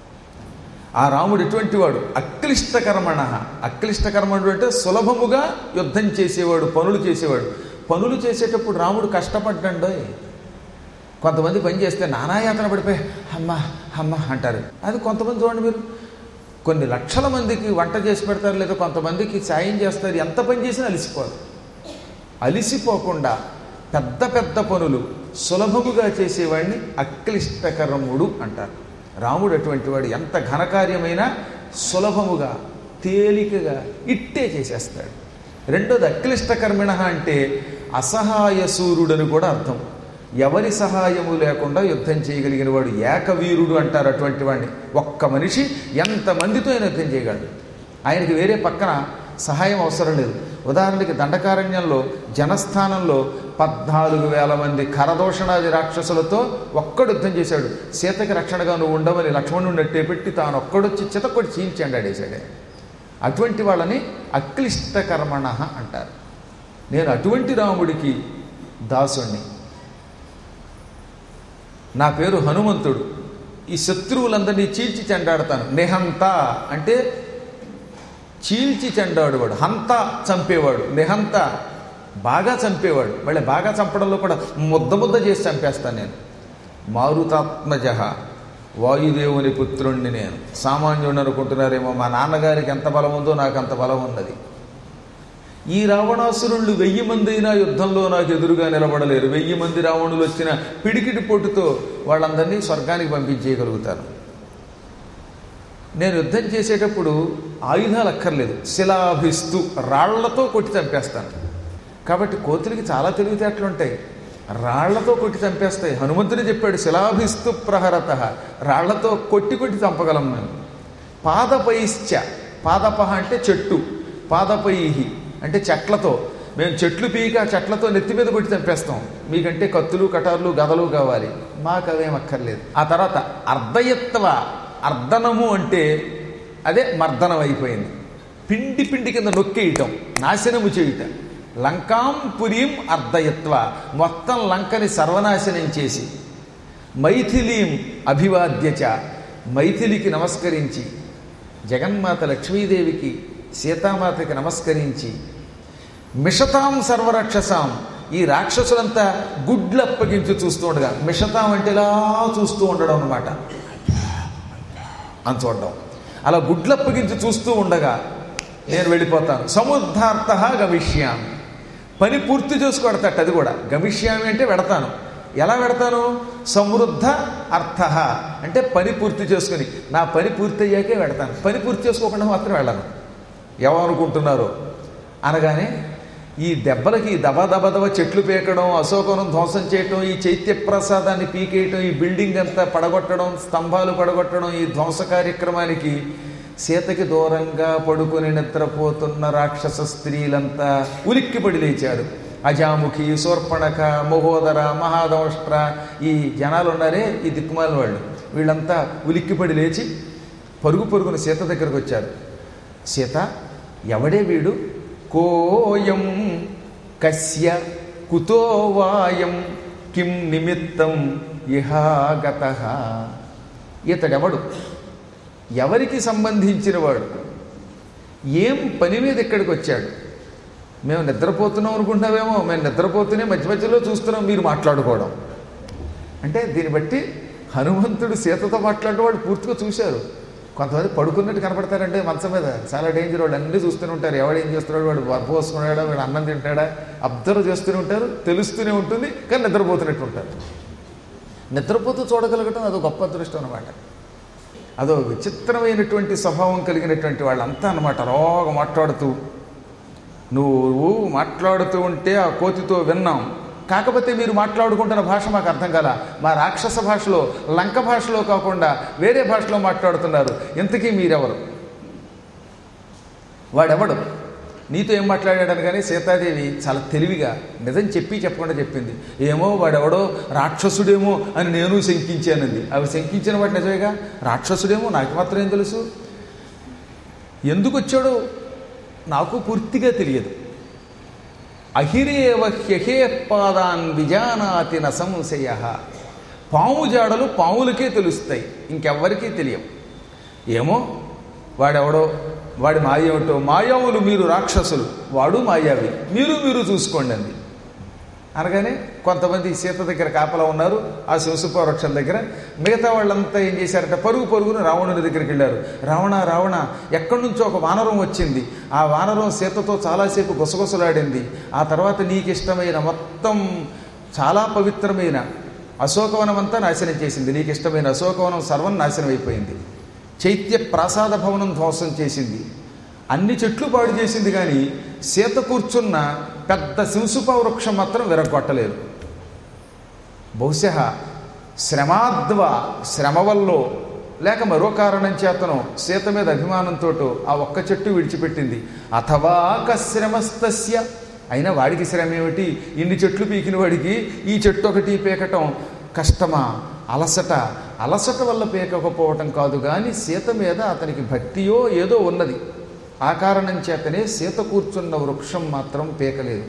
ఆ రాముడు ఎటువంటి వాడు అక్లిష్టకర్మణ అక్లిష్టకర్మణుడు అంటే సులభముగా యుద్ధం చేసేవాడు పనులు చేసేవాడు పనులు చేసేటప్పుడు రాముడు కష్టపడ్డండోయ్ కొంతమంది పని చేస్తే నానాయాతన పడిపోయి అమ్మ అమ్మ అంటారు అది కొంతమంది చూడండి మీరు కొన్ని లక్షల మందికి వంట చేసి పెడతారు లేదా కొంతమందికి సాయం చేస్తారు ఎంత పని చేసినా అలిసిపోరు అలిసిపోకుండా పెద్ద పెద్ద పనులు సులభముగా చేసేవాడిని అక్లిష్టకరముడు అంటారు రాముడు అటువంటి వాడు ఎంత ఘనకార్యమైనా సులభముగా తేలికగా ఇట్టే చేసేస్తాడు రెండోది అక్లిష్టకర్మిణ అంటే అసహాయ సూర్యుడని కూడా అర్థం ఎవరి సహాయము లేకుండా యుద్ధం చేయగలిగిన వాడు ఏకవీరుడు అంటారు అటువంటి వాడిని ఒక్క మనిషి ఎంతమందితో ఆయన యుద్ధం చేయగలడు ఆయనకి వేరే పక్కన సహాయం అవసరం లేదు ఉదాహరణకి దండకారణ్యంలో జనస్థానంలో పద్నాలుగు వేల మంది కరదోషణాది రాక్షసులతో ఒక్కడు యుద్ధం చేశాడు సీతకి రక్షణగా నువ్వు ఉండవని లక్ష్మణుడు నెట్టే పెట్టి తాను ఒక్కడొచ్చి చితకొట్టి చీల్చండి ఆడేశాడే అటువంటి వాళ్ళని అక్లిష్టకర్మణ అంటారు నేను అటువంటి రాముడికి దాసుణ్ణి నా పేరు హనుమంతుడు ఈ శత్రువులందరినీ చీల్చి చెండాడతాను నిహంత అంటే చీల్చి చెండాడువాడు హంత చంపేవాడు నిహంత బాగా చంపేవాడు మళ్ళీ బాగా చంపడంలో కూడా ముద్ద ముద్ద చేసి చంపేస్తాను నేను మారుతాత్మజ వాయుదేవుని పుత్రుణ్ణి నేను సామాన్యుడిని అనుకుంటున్నారేమో మా నాన్నగారికి ఎంత బలం ఉందో నాకు అంత బలం ఉన్నది ఈ రావణాసురుళ్ళు వెయ్యి మంది అయినా యుద్ధంలో నాకు ఎదురుగా నిలబడలేరు వెయ్యి మంది రావణులు వచ్చిన పిడికిటి పొట్టుతో వాళ్ళందరినీ స్వర్గానికి పంపించేయగలుగుతాను నేను యుద్ధం చేసేటప్పుడు ఆయుధాలు అక్కర్లేదు శిలాభిస్తూ రాళ్లతో కొట్టి చంపేస్తాను కాబట్టి కోతులకి చాలా తెలివితేటలు ఉంటాయి రాళ్లతో కొట్టి చంపేస్తాయి హనుమంతుడే చెప్పాడు శిలాభిస్తు ప్రహరత రాళ్లతో కొట్టి కొట్టి చంపగలం మేము పాదపైశ్చ పాదపహ అంటే చెట్టు పాదపైహి అంటే చెట్లతో మేము చెట్లు పీక చెట్లతో నెత్తి మీద కొట్టి చంపేస్తాం మీకంటే కత్తులు కటార్లు గదలు కావాలి మాకు అవేం అక్కర్లేదు ఆ తర్వాత అర్ధయత్వ అర్ధనము అంటే అదే మర్దనం అయిపోయింది పిండి పిండి కింద నొక్కేయటం నాశనము చేయటం లంకాం పురీం అర్ధయత్వ మొత్తం లంకని సర్వనాశనం చేసి మైథిలీం అభివాద్యచ మైథిలికి నమస్కరించి జగన్మాత లక్ష్మీదేవికి సీతామాతకి నమస్కరించి మిషతాం సర్వరక్షసాం ఈ రాక్షసులంతా గుడ్లు అప్పగించి చూస్తూ ఉండగా మిషతాం అంటే ఇలా చూస్తూ ఉండడం అనమాట అని చూడడం అలా గుడ్లు అప్పగించి చూస్తూ ఉండగా నేను వెళ్ళిపోతాను సముద్ధార్థ గమిష్యామి పని పూర్తి చేసుకోడతట అది కూడా గమిష్యామి అంటే వెడతాను ఎలా వెడతాను సమృద్ధ అర్థ అంటే పని పూర్తి చేసుకుని నా పని పూర్తి అయ్యాకే వెడతాను పని పూర్తి చేసుకోకుండా మాత్రం వెళ్ళను ఏమనుకుంటున్నారో అనగానే ఈ దెబ్బలకి దబా దబా దబా చెట్లు పీకడం అశోకవనం ధ్వంసం చేయటం ఈ చైత్య ప్రసాదాన్ని పీకేయటం ఈ బిల్డింగ్ అంతా పడగొట్టడం స్తంభాలు పడగొట్టడం ఈ ధ్వంస కార్యక్రమానికి సీతకి దూరంగా పడుకొని నిద్రపోతున్న రాక్షస స్త్రీలంతా ఉలిక్కిపడి లేచారు అజాముఖి శూర్పణక మహోదర మహాదౌష్ట్ర ఈ జనాలు ఉన్నారే ఈ దిక్కుమాల వాళ్ళు వీళ్ళంతా ఉలిక్కిపడి లేచి పరుగు పరుగున సీత దగ్గరకు వచ్చారు సీత ఎవడే వీడు కోయం కస్య కుతో వాయం కిం నిమిత్తం ఇహాగత ఇతడెవడు ఎవరికి సంబంధించిన వాడు ఏం పని మీద ఇక్కడికి వచ్చాడు మేము నిద్రపోతున్నాం అనుకుంటున్నామేమో మేము నిద్రపోతూనే మధ్య మధ్యలో చూస్తున్నాం మీరు మాట్లాడుకోవడం అంటే దీన్ని బట్టి హనుమంతుడు సీతతో మాట్లాడేవాడు పూర్తిగా చూశారు కొంతమంది పడుకున్నట్టు కనపడతారంటే మంచం మీద చాలా డేంజర్ వాళ్ళు అన్నీ చూస్తూనే ఉంటారు ఎవడు ఏం చేస్తున్నాడు వాడు వరపోసుకున్నాడా వాడు అన్నం తింటాడా అబ్జర్వ్ చేస్తూనే ఉంటారు తెలుస్తూనే ఉంటుంది కానీ నిద్రపోతున్నట్టు ఉంటారు నిద్రపోతూ చూడగలగటం అదో గొప్ప అదృష్టం అనమాట అదో విచిత్రమైనటువంటి స్వభావం కలిగినటువంటి వాళ్ళంతా అనమాట అలాగ మాట్లాడుతూ నువ్వు మాట్లాడుతూ ఉంటే ఆ కోతితో విన్నాం కాకపోతే మీరు మాట్లాడుకుంటున్న భాష మాకు అర్థం కాల మా రాక్షస భాషలో లంక భాషలో కాకుండా వేరే భాషలో మాట్లాడుతున్నారు ఇంతకీ మీరెవరు వాడెవడు నీతో ఏం మాట్లాడాడని కానీ సీతాదేవి చాలా తెలివిగా నిజం చెప్పి చెప్పకుండా చెప్పింది ఏమో వాడెవడో రాక్షసుడేమో అని నేను శంకించానంది అవి శంకించిన వాడు నిజమేగా రాక్షసుడేమో నాకు మాత్రం ఏం తెలుసు ఎందుకు వచ్చాడో నాకు పూర్తిగా తెలియదు అహిరేవ హ్యహే పాదాన్ విజానాతి న సంశయ పాము జాడలు పాములకే తెలుస్తాయి ఇంకెవ్వరికీ తెలియవు ఏమో వాడెవడో వాడి మాయ ఏమిటో మాయావులు మీరు రాక్షసులు వాడు మాయావి మీరు మీరు చూసుకోండి అంది అనగానే కొంతమంది సీత దగ్గర కాపలా ఉన్నారు ఆ శివసుప వృక్షం దగ్గర మిగతా వాళ్ళంతా ఏం చేశారంటే పరుగు పరుగును రావణుని దగ్గరికి వెళ్ళారు రావణ రావణ ఎక్కడి నుంచో ఒక వానరం వచ్చింది ఆ వానరం సీతతో చాలాసేపు గుసగుసలాడింది ఆ తర్వాత నీకు ఇష్టమైన మొత్తం చాలా పవిత్రమైన అశోకవనం అంతా నాశనం చేసింది నీకు ఇష్టమైన అశోకవనం సర్వం నాశనం అయిపోయింది చైత్య ప్రాసాద భవనం ధ్వంసం చేసింది అన్ని చెట్లు పాడు చేసింది కానీ సీత కూర్చున్న పెద్ద సింసుప వృక్షం మాత్రం విరగొట్టలేదు బహుశా శ్రమాద్వ శ్రమ వల్లో లేక మరో కారణం చేతనో సీత మీద అభిమానంతో ఆ ఒక్క చెట్టు విడిచిపెట్టింది అథవా కశ్రమస్తస్య అయినా వాడికి శ్రమ ఏమిటి ఇన్ని చెట్లు పీకిన వాడికి ఈ చెట్టు ఒకటి పీకటం కష్టమా అలసట అలసట వల్ల పీకకపోవటం కాదు కానీ సీత మీద అతనికి భక్తియో ఏదో ఉన్నది ఆ కారణం చేతనే సీత కూర్చున్న వృక్షం మాత్రం పీకలేదు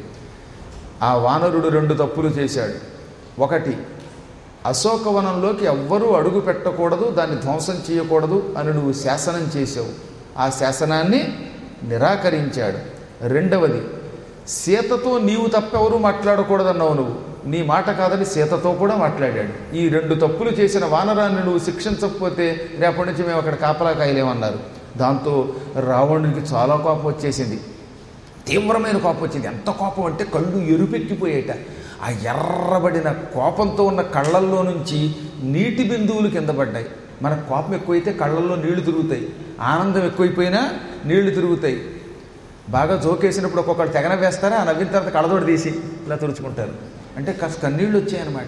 ఆ వానరుడు రెండు తప్పులు చేశాడు ఒకటి అశోకవనంలోకి ఎవ్వరూ అడుగు పెట్టకూడదు దాన్ని ధ్వంసం చేయకూడదు అని నువ్వు శాసనం చేసావు ఆ శాసనాన్ని నిరాకరించాడు రెండవది సీతతో నీవు తప్పెవరూ మాట్లాడకూడదన్నావు నువ్వు నీ మాట కాదని సీతతో కూడా మాట్లాడాడు ఈ రెండు తప్పులు చేసిన వానరాన్ని నువ్వు శిక్షించకపోతే రేపటి నుంచి మేము అక్కడ కాపలా కాయలేమన్నారు దాంతో రావణుడికి చాలా కోపం వచ్చేసింది తీవ్రమైన కోపం వచ్చింది ఎంత కోపం అంటే కళ్ళు ఎరుపెక్కిపోయేట ఆ ఎర్రబడిన కోపంతో ఉన్న కళ్ళల్లో నుంచి నీటి బిందువులు కింద పడ్డాయి మన కోపం ఎక్కువైతే కళ్ళల్లో నీళ్లు తిరుగుతాయి ఆనందం ఎక్కువైపోయినా నీళ్లు తిరుగుతాయి బాగా జోకేసినప్పుడు ఒక్కొక్కరు తెగన వేస్తారా ఆ నవ్విన తర్వాత కళ్ళతోటి తీసి ఇలా తుడుచుకుంటారు అంటే కాస్త కన్నీళ్ళు వచ్చాయన్నమాట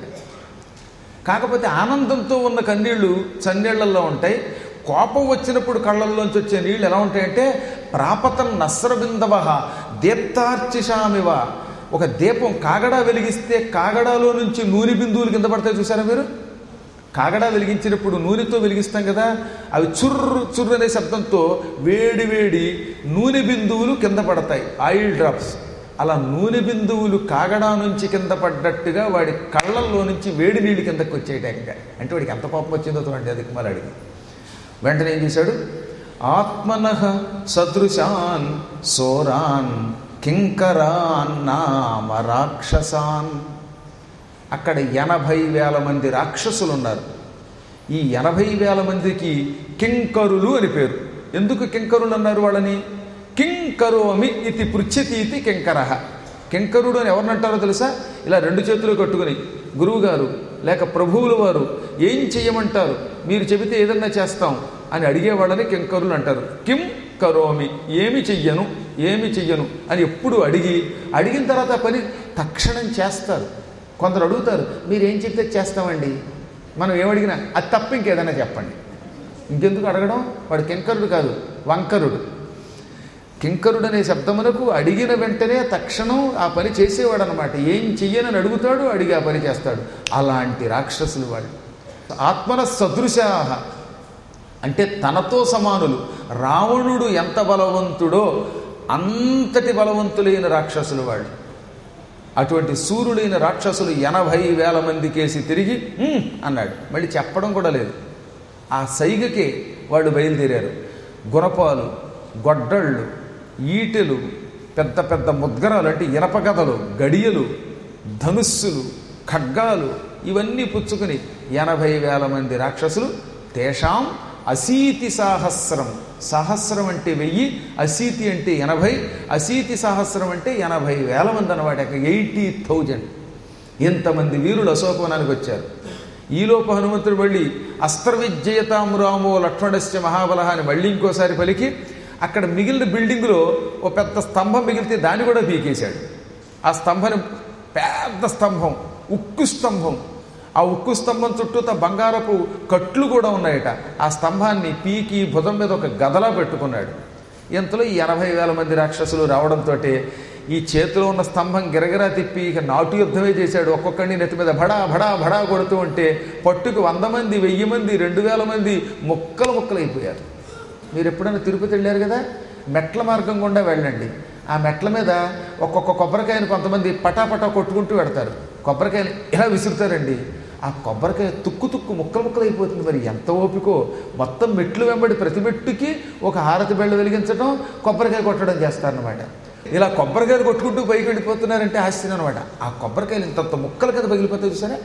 కాకపోతే ఆనందంతో ఉన్న కన్నీళ్లు చన్నీళ్లలో ఉంటాయి కోపం వచ్చినప్పుడు కళ్ళల్లోంచి వచ్చే నీళ్ళు ఎలా ఉంటాయంటే ప్రాపతం నస్రబిందవ దీప్తార్చిషామివ ఒక దీపం కాగడా వెలిగిస్తే కాగడాలో నుంచి నూనె బిందువులు కింద పడతాయి చూసారా మీరు కాగడా వెలిగించినప్పుడు నూనెతో వెలిగిస్తాం కదా అవి చుర్రు చుర్రు అనే శబ్దంతో వేడి వేడి నూనె బిందువులు కింద పడతాయి ఆయిల్ డ్రాప్స్ అలా నూనె బిందువులు కాగడా నుంచి కింద పడ్డట్టుగా వాడి కళ్ళల్లో నుంచి వేడి నీళ్ళు కిందకు వచ్చేయటాక అంటే వాడికి ఎంత కోపం వచ్చిందో చూడండి అది కుమారుడికి వెంటనే ఏం చేశాడు ఆత్మన సదృశాన్ సోరాన్ కింకరాన్ నామ రాక్షసాన్ అక్కడ ఎనభై వేల మంది రాక్షసులు ఉన్నారు ఈ ఎనభై వేల మందికి కింకరులు అని పేరు ఎందుకు కింకరులు అన్నారు వాళ్ళని కింకరోమి ఇది పృచ్ఛతీతి కింకర కింకరుడు అని ఎవరినంటారో తెలుసా ఇలా రెండు చేతులు కట్టుకుని గురువుగారు లేక ప్రభువుల వారు ఏం చెయ్యమంటారు మీరు చెబితే ఏదన్నా చేస్తాం అని అడిగేవాళ్ళని కింకరులు అంటారు కిం కరోమి ఏమి చెయ్యను ఏమి చెయ్యను అని ఎప్పుడు అడిగి అడిగిన తర్వాత ఆ పని తక్షణం చేస్తారు కొందరు అడుగుతారు మీరు ఏం చెప్తే చేస్తామండి మనం ఏమడిగినా అది తప్ప ఇంకేదైనా చెప్పండి ఇంకెందుకు అడగడం వాడు కింకరుడు కాదు వంకరుడు కింకరుడు అనే శబ్దమునకు అడిగిన వెంటనే తక్షణం ఆ పని చేసేవాడు అనమాట ఏం చెయ్యనని అడుగుతాడు అడిగి ఆ పని చేస్తాడు అలాంటి రాక్షసులు వాళ్ళు ఆత్మన సదృశాహ అంటే తనతో సమానులు రావణుడు ఎంత బలవంతుడో అంతటి బలవంతులైన రాక్షసులు వాళ్ళు అటువంటి సూర్యులైన రాక్షసులు ఎనభై వేల మంది కేసి తిరిగి "ఉమ్" అన్నాడు మళ్ళీ చెప్పడం కూడా లేదు ఆ సైగకే వాళ్ళు బయలుదేరారు గురపాలు గొడ్డళ్ళు ఈటెలు పెద్ద పెద్ద ముద్గరాలు అంటే ఇనపగదలు గడియలు ధనుస్సులు ఖడ్గాలు ఇవన్నీ పుచ్చుకుని ఎనభై వేల మంది రాక్షసులు తేషాం అసీతి సాహస్రం సహస్రం అంటే వెయ్యి అసీతి అంటే ఎనభై అసీతి సహస్రం అంటే ఎనభై వేల మంది అనమాట ఎయిటీ థౌజండ్ ఇంతమంది వీరులు అశోకవనానికి వచ్చారు ఈలోపు హనుమంతుడు మళ్ళీ అస్త్ర విజయతాం రామో లక్ష్మణస్య మహాబలహ అని మళ్ళీ ఇంకోసారి పలికి అక్కడ మిగిలిన బిల్డింగులో ఓ పెద్ద స్తంభం మిగిలితే దాన్ని కూడా పీకేశాడు ఆ స్తంభాన్ని పెద్ద స్తంభం ఉక్కు స్తంభం ఆ ఉక్కు స్తంభం చుట్టూత బంగారపు కట్లు కూడా ఉన్నాయట ఆ స్తంభాన్ని పీకి భుజం మీద ఒక గదలా పెట్టుకున్నాడు ఇంతలో ఈ ఎనభై వేల మంది రాక్షసులు రావడంతో ఈ చేతిలో ఉన్న స్తంభం గిరగిరా తిప్పి ఇక నాటు యుద్ధమే చేశాడు ఒక్కొక్కడిని నెత్తి మీద భడా భడా భడా కొడుతూ ఉంటే పట్టుకు వంద మంది వెయ్యి మంది రెండు వేల మంది ముక్కలు ముక్కలు అయిపోయారు మీరు ఎప్పుడైనా తిరుపతి వెళ్ళారు కదా మెట్ల మార్గం గుండా వెళ్ళండి ఆ మెట్ల మీద ఒక్కొక్క కొబ్బరికాయని కొంతమంది పటాపటా కొట్టుకుంటూ పెడతారు కొబ్బరికాయని ఇలా విసురుతారండి ఆ కొబ్బరికాయ తుక్కు తుక్కు ముక్కలు ముక్కలు అయిపోతుంది మరి ఎంత ఓపికో మొత్తం మెట్లు వెంబడి ప్రతి మెట్టుకి ఒక హారతి బెళ్ళ వెలిగించడం కొబ్బరికాయ కొట్టడం చేస్తారనమాట ఇలా కొబ్బరికాయలు కొట్టుకుంటూ పైకి వెళ్ళిపోతున్నారంటే ఆశ్చర్యం అనమాట ఆ కొబ్బరికాయలు ఇంతంత ముక్కల కింద పగిలిపోతాయి చూసారా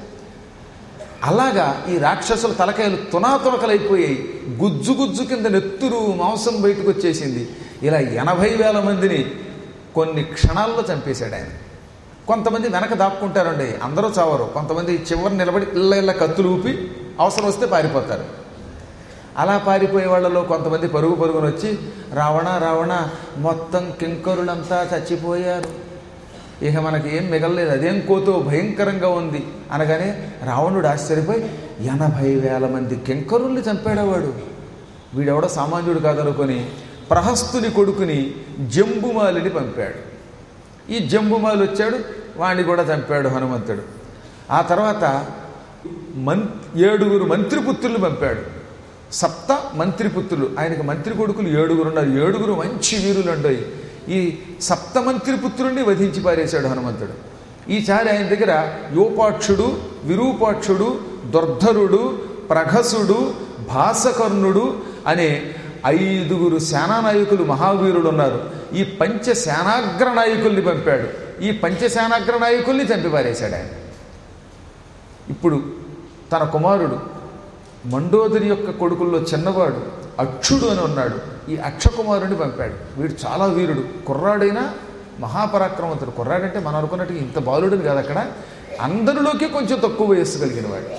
అలాగా ఈ రాక్షసుల తలకాయలు తునాతునకలైపోయాయి గుజ్జు గుజ్జు కింద నెత్తురు మాంసం బయటకు వచ్చేసింది ఇలా ఎనభై వేల మందిని కొన్ని క్షణాల్లో చంపేశాడు ఆయన కొంతమంది వెనక దాక్కుంటారండి అందరూ చావరు కొంతమంది చివరి నిలబడి ఇళ్ళ ఇళ్ళ కత్తులు ఊపి అవసరం వస్తే పారిపోతారు అలా పారిపోయే వాళ్ళలో కొంతమంది పరుగు పరుగున వచ్చి రావణ రావణ మొత్తం కింకరులంతా చచ్చిపోయారు ఇక మనకి ఏం మిగలలేదు అదేం కోతో భయంకరంగా ఉంది అనగానే రావణుడు ఆశ్చర్యపోయి ఎనభై వేల మంది కింకరుల్ని చంపాడవాడు వీడెవడో సామాన్యుడు కాదనుకొని ప్రహస్తుని కొడుకుని జంబుమాలిని పంపాడు ఈ జంబుమాలి వచ్చాడు వాణ్ణి కూడా చంపాడు హనుమంతుడు ఆ తర్వాత మన్ ఏడుగురు మంత్రిపుత్రులు పంపాడు సప్త మంత్రిపుత్రులు ఆయనకి మంత్రి కొడుకులు ఏడుగురు ఉన్నారు ఏడుగురు మంచి వీరులు అండోయి ఈ సప్త మంత్రిపుత్రుల్ని వధించి పారేశాడు హనుమంతుడు ఈసారి ఆయన దగ్గర యోపాక్షుడు విరూపాక్షుడు దుర్ధరుడు ప్రఘసుడు భాసకర్ణుడు అనే ఐదుగురు సేనానాయకులు మహావీరులు ఉన్నారు ఈ పంచ సేనాగ్ర నాయకుల్ని పంపాడు ఈ పంచ సేనాగ్ర నాయకుల్ని చంపి పారేశాడు ఆయన ఇప్పుడు తన కుమారుడు మండోదరి యొక్క కొడుకుల్లో చిన్నవాడు అక్షుడు అని ఉన్నాడు ఈ అక్షకుమారుని పంపాడు వీడు చాలా వీరుడు కుర్రాడైనా మహాపరాక్రమవంతుడు కుర్రాడంటే మనం అనుకున్నట్టు ఇంత బాలుడని కాదు అక్కడ అందరిలోకి కొంచెం తక్కువ వయస్సు కలిగిన వాడు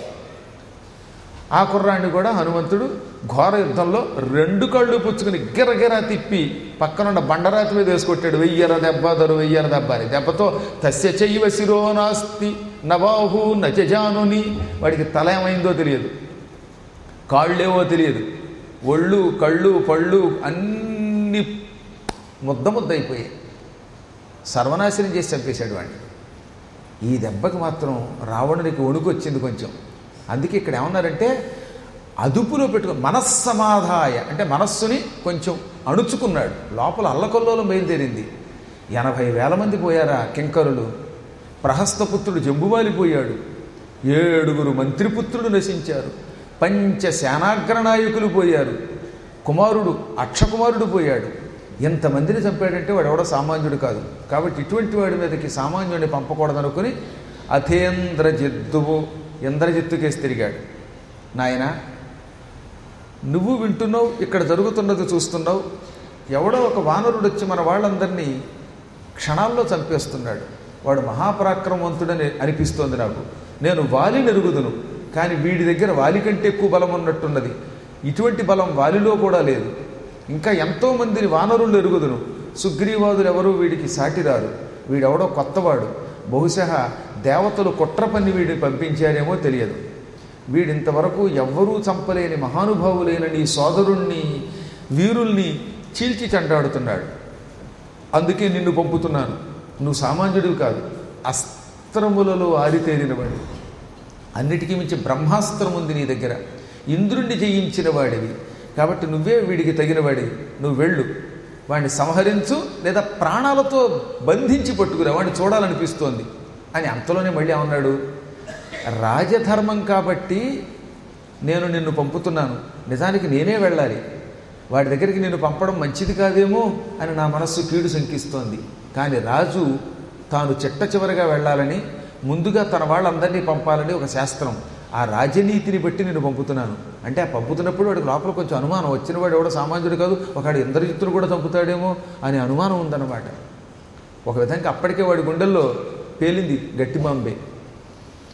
ఆ కుర్రాడిని కూడా హనుమంతుడు ఘోర యుద్ధంలో రెండు కళ్ళు పుచ్చుకుని గిరగిరా తిప్పి పక్కనున్న బండరాతి మీద వేసుకొట్టాడు వెయ్యర దెబ్బ దొరు వెయ్యర దెబ్బ అని దెబ్బతో తస్య చెయ్యవ శిరో నాస్తి నవాహు నచజానుని వాడికి తల ఏమైందో తెలియదు కాళ్ళేవో తెలియదు ఒళ్ళు కళ్ళు పళ్ళు అన్ని ముద్ద ముద్ద అయిపోయాయి సర్వనాశనం చేసి చంపేశాడు వాడిని ఈ దెబ్బకి మాత్రం రావణునికి వణుకు వచ్చింది కొంచెం అందుకే ఇక్కడ ఏమన్నారంటే అదుపులో పెట్టుకుని మనస్సమాధాయ అంటే మనస్సుని కొంచెం అణుచుకున్నాడు లోపల అల్లకొల్లోలం బయలుదేరింది ఎనభై వేల మంది పోయారా కింకరులు ప్రహస్తపుత్రుడు జంబువాలిపోయాడు ఏడుగురు మంత్రిపుత్రులు నశించారు పంచ సేనాగ్ర నాయకులు పోయారు కుమారుడు అక్షకుమారుడు పోయాడు ఎంతమందిని చంపాడంటే వాడు ఎవడో సామాన్యుడు కాదు కాబట్టి ఇటువంటి వాడి మీదకి సామాన్యుడిని పంపకూడదనుకుని అథేంద్రజిద్దువు ఇంద్రజిత్తుకేసి తిరిగాడు నాయన నువ్వు వింటున్నావు ఇక్కడ జరుగుతున్నది చూస్తున్నావు ఎవడో ఒక వానరుడు వచ్చి మన వాళ్ళందరినీ క్షణాల్లో చంపేస్తున్నాడు వాడు మహాపరాక్రమవంతుడని అనిపిస్తోంది నాకు నేను వాలిని ఎరుగుదును కానీ వీడి దగ్గర వాలి కంటే ఎక్కువ బలం ఉన్నట్టున్నది ఇటువంటి బలం వాలిలో కూడా లేదు ఇంకా ఎంతోమందిని వానరులు ఎరుగుదును సుగ్రీవాదులు ఎవరు వీడికి సాటిరారు వీడెవడో కొత్తవాడు బహుశా దేవతలు కుట్ర పని వీడిని పంపించారేమో తెలియదు వీడింతవరకు ఎవ్వరూ చంపలేని మహానుభావులైన నీ సోదరుణ్ణి వీరుల్ని చీల్చి చెండాడుతున్నాడు అందుకే నిన్ను పంపుతున్నాను నువ్వు సామాన్యుడివి కాదు అస్త్రములలో ఆరితేరినవాడు అన్నిటికీ మించి బ్రహ్మాస్త్రం ఉంది నీ దగ్గర ఇంద్రుణ్ణి జయించిన వాడివి కాబట్టి నువ్వే వీడికి తగిన వాడివి నువ్వు వెళ్ళు వాడిని సంహరించు లేదా ప్రాణాలతో బంధించి పట్టుకురా వాడిని చూడాలనిపిస్తోంది అని అంతలోనే మళ్ళీ ఏమన్నాడు రాజధర్మం కాబట్టి నేను నిన్ను పంపుతున్నాను నిజానికి నేనే వెళ్ళాలి వాడి దగ్గరికి నేను పంపడం మంచిది కాదేమో అని నా మనస్సు కీడు శంకిస్తోంది కానీ రాజు తాను చిట్ట చివరగా వెళ్ళాలని ముందుగా తన వాళ్ళందరినీ పంపాలని ఒక శాస్త్రం ఆ రాజనీతిని బట్టి నేను పంపుతున్నాను అంటే ఆ పంపుతున్నప్పుడు వాడికి లోపల కొంచెం అనుమానం వచ్చిన వాడు ఎవడో సామాన్యుడు కాదు ఒకడు ఇంద్రజిత్తులు కూడా చంపుతాడేమో అనే అనుమానం ఉందన్నమాట ఒక విధంగా అప్పటికే వాడి గుండెల్లో పేలింది గట్టి బాంబే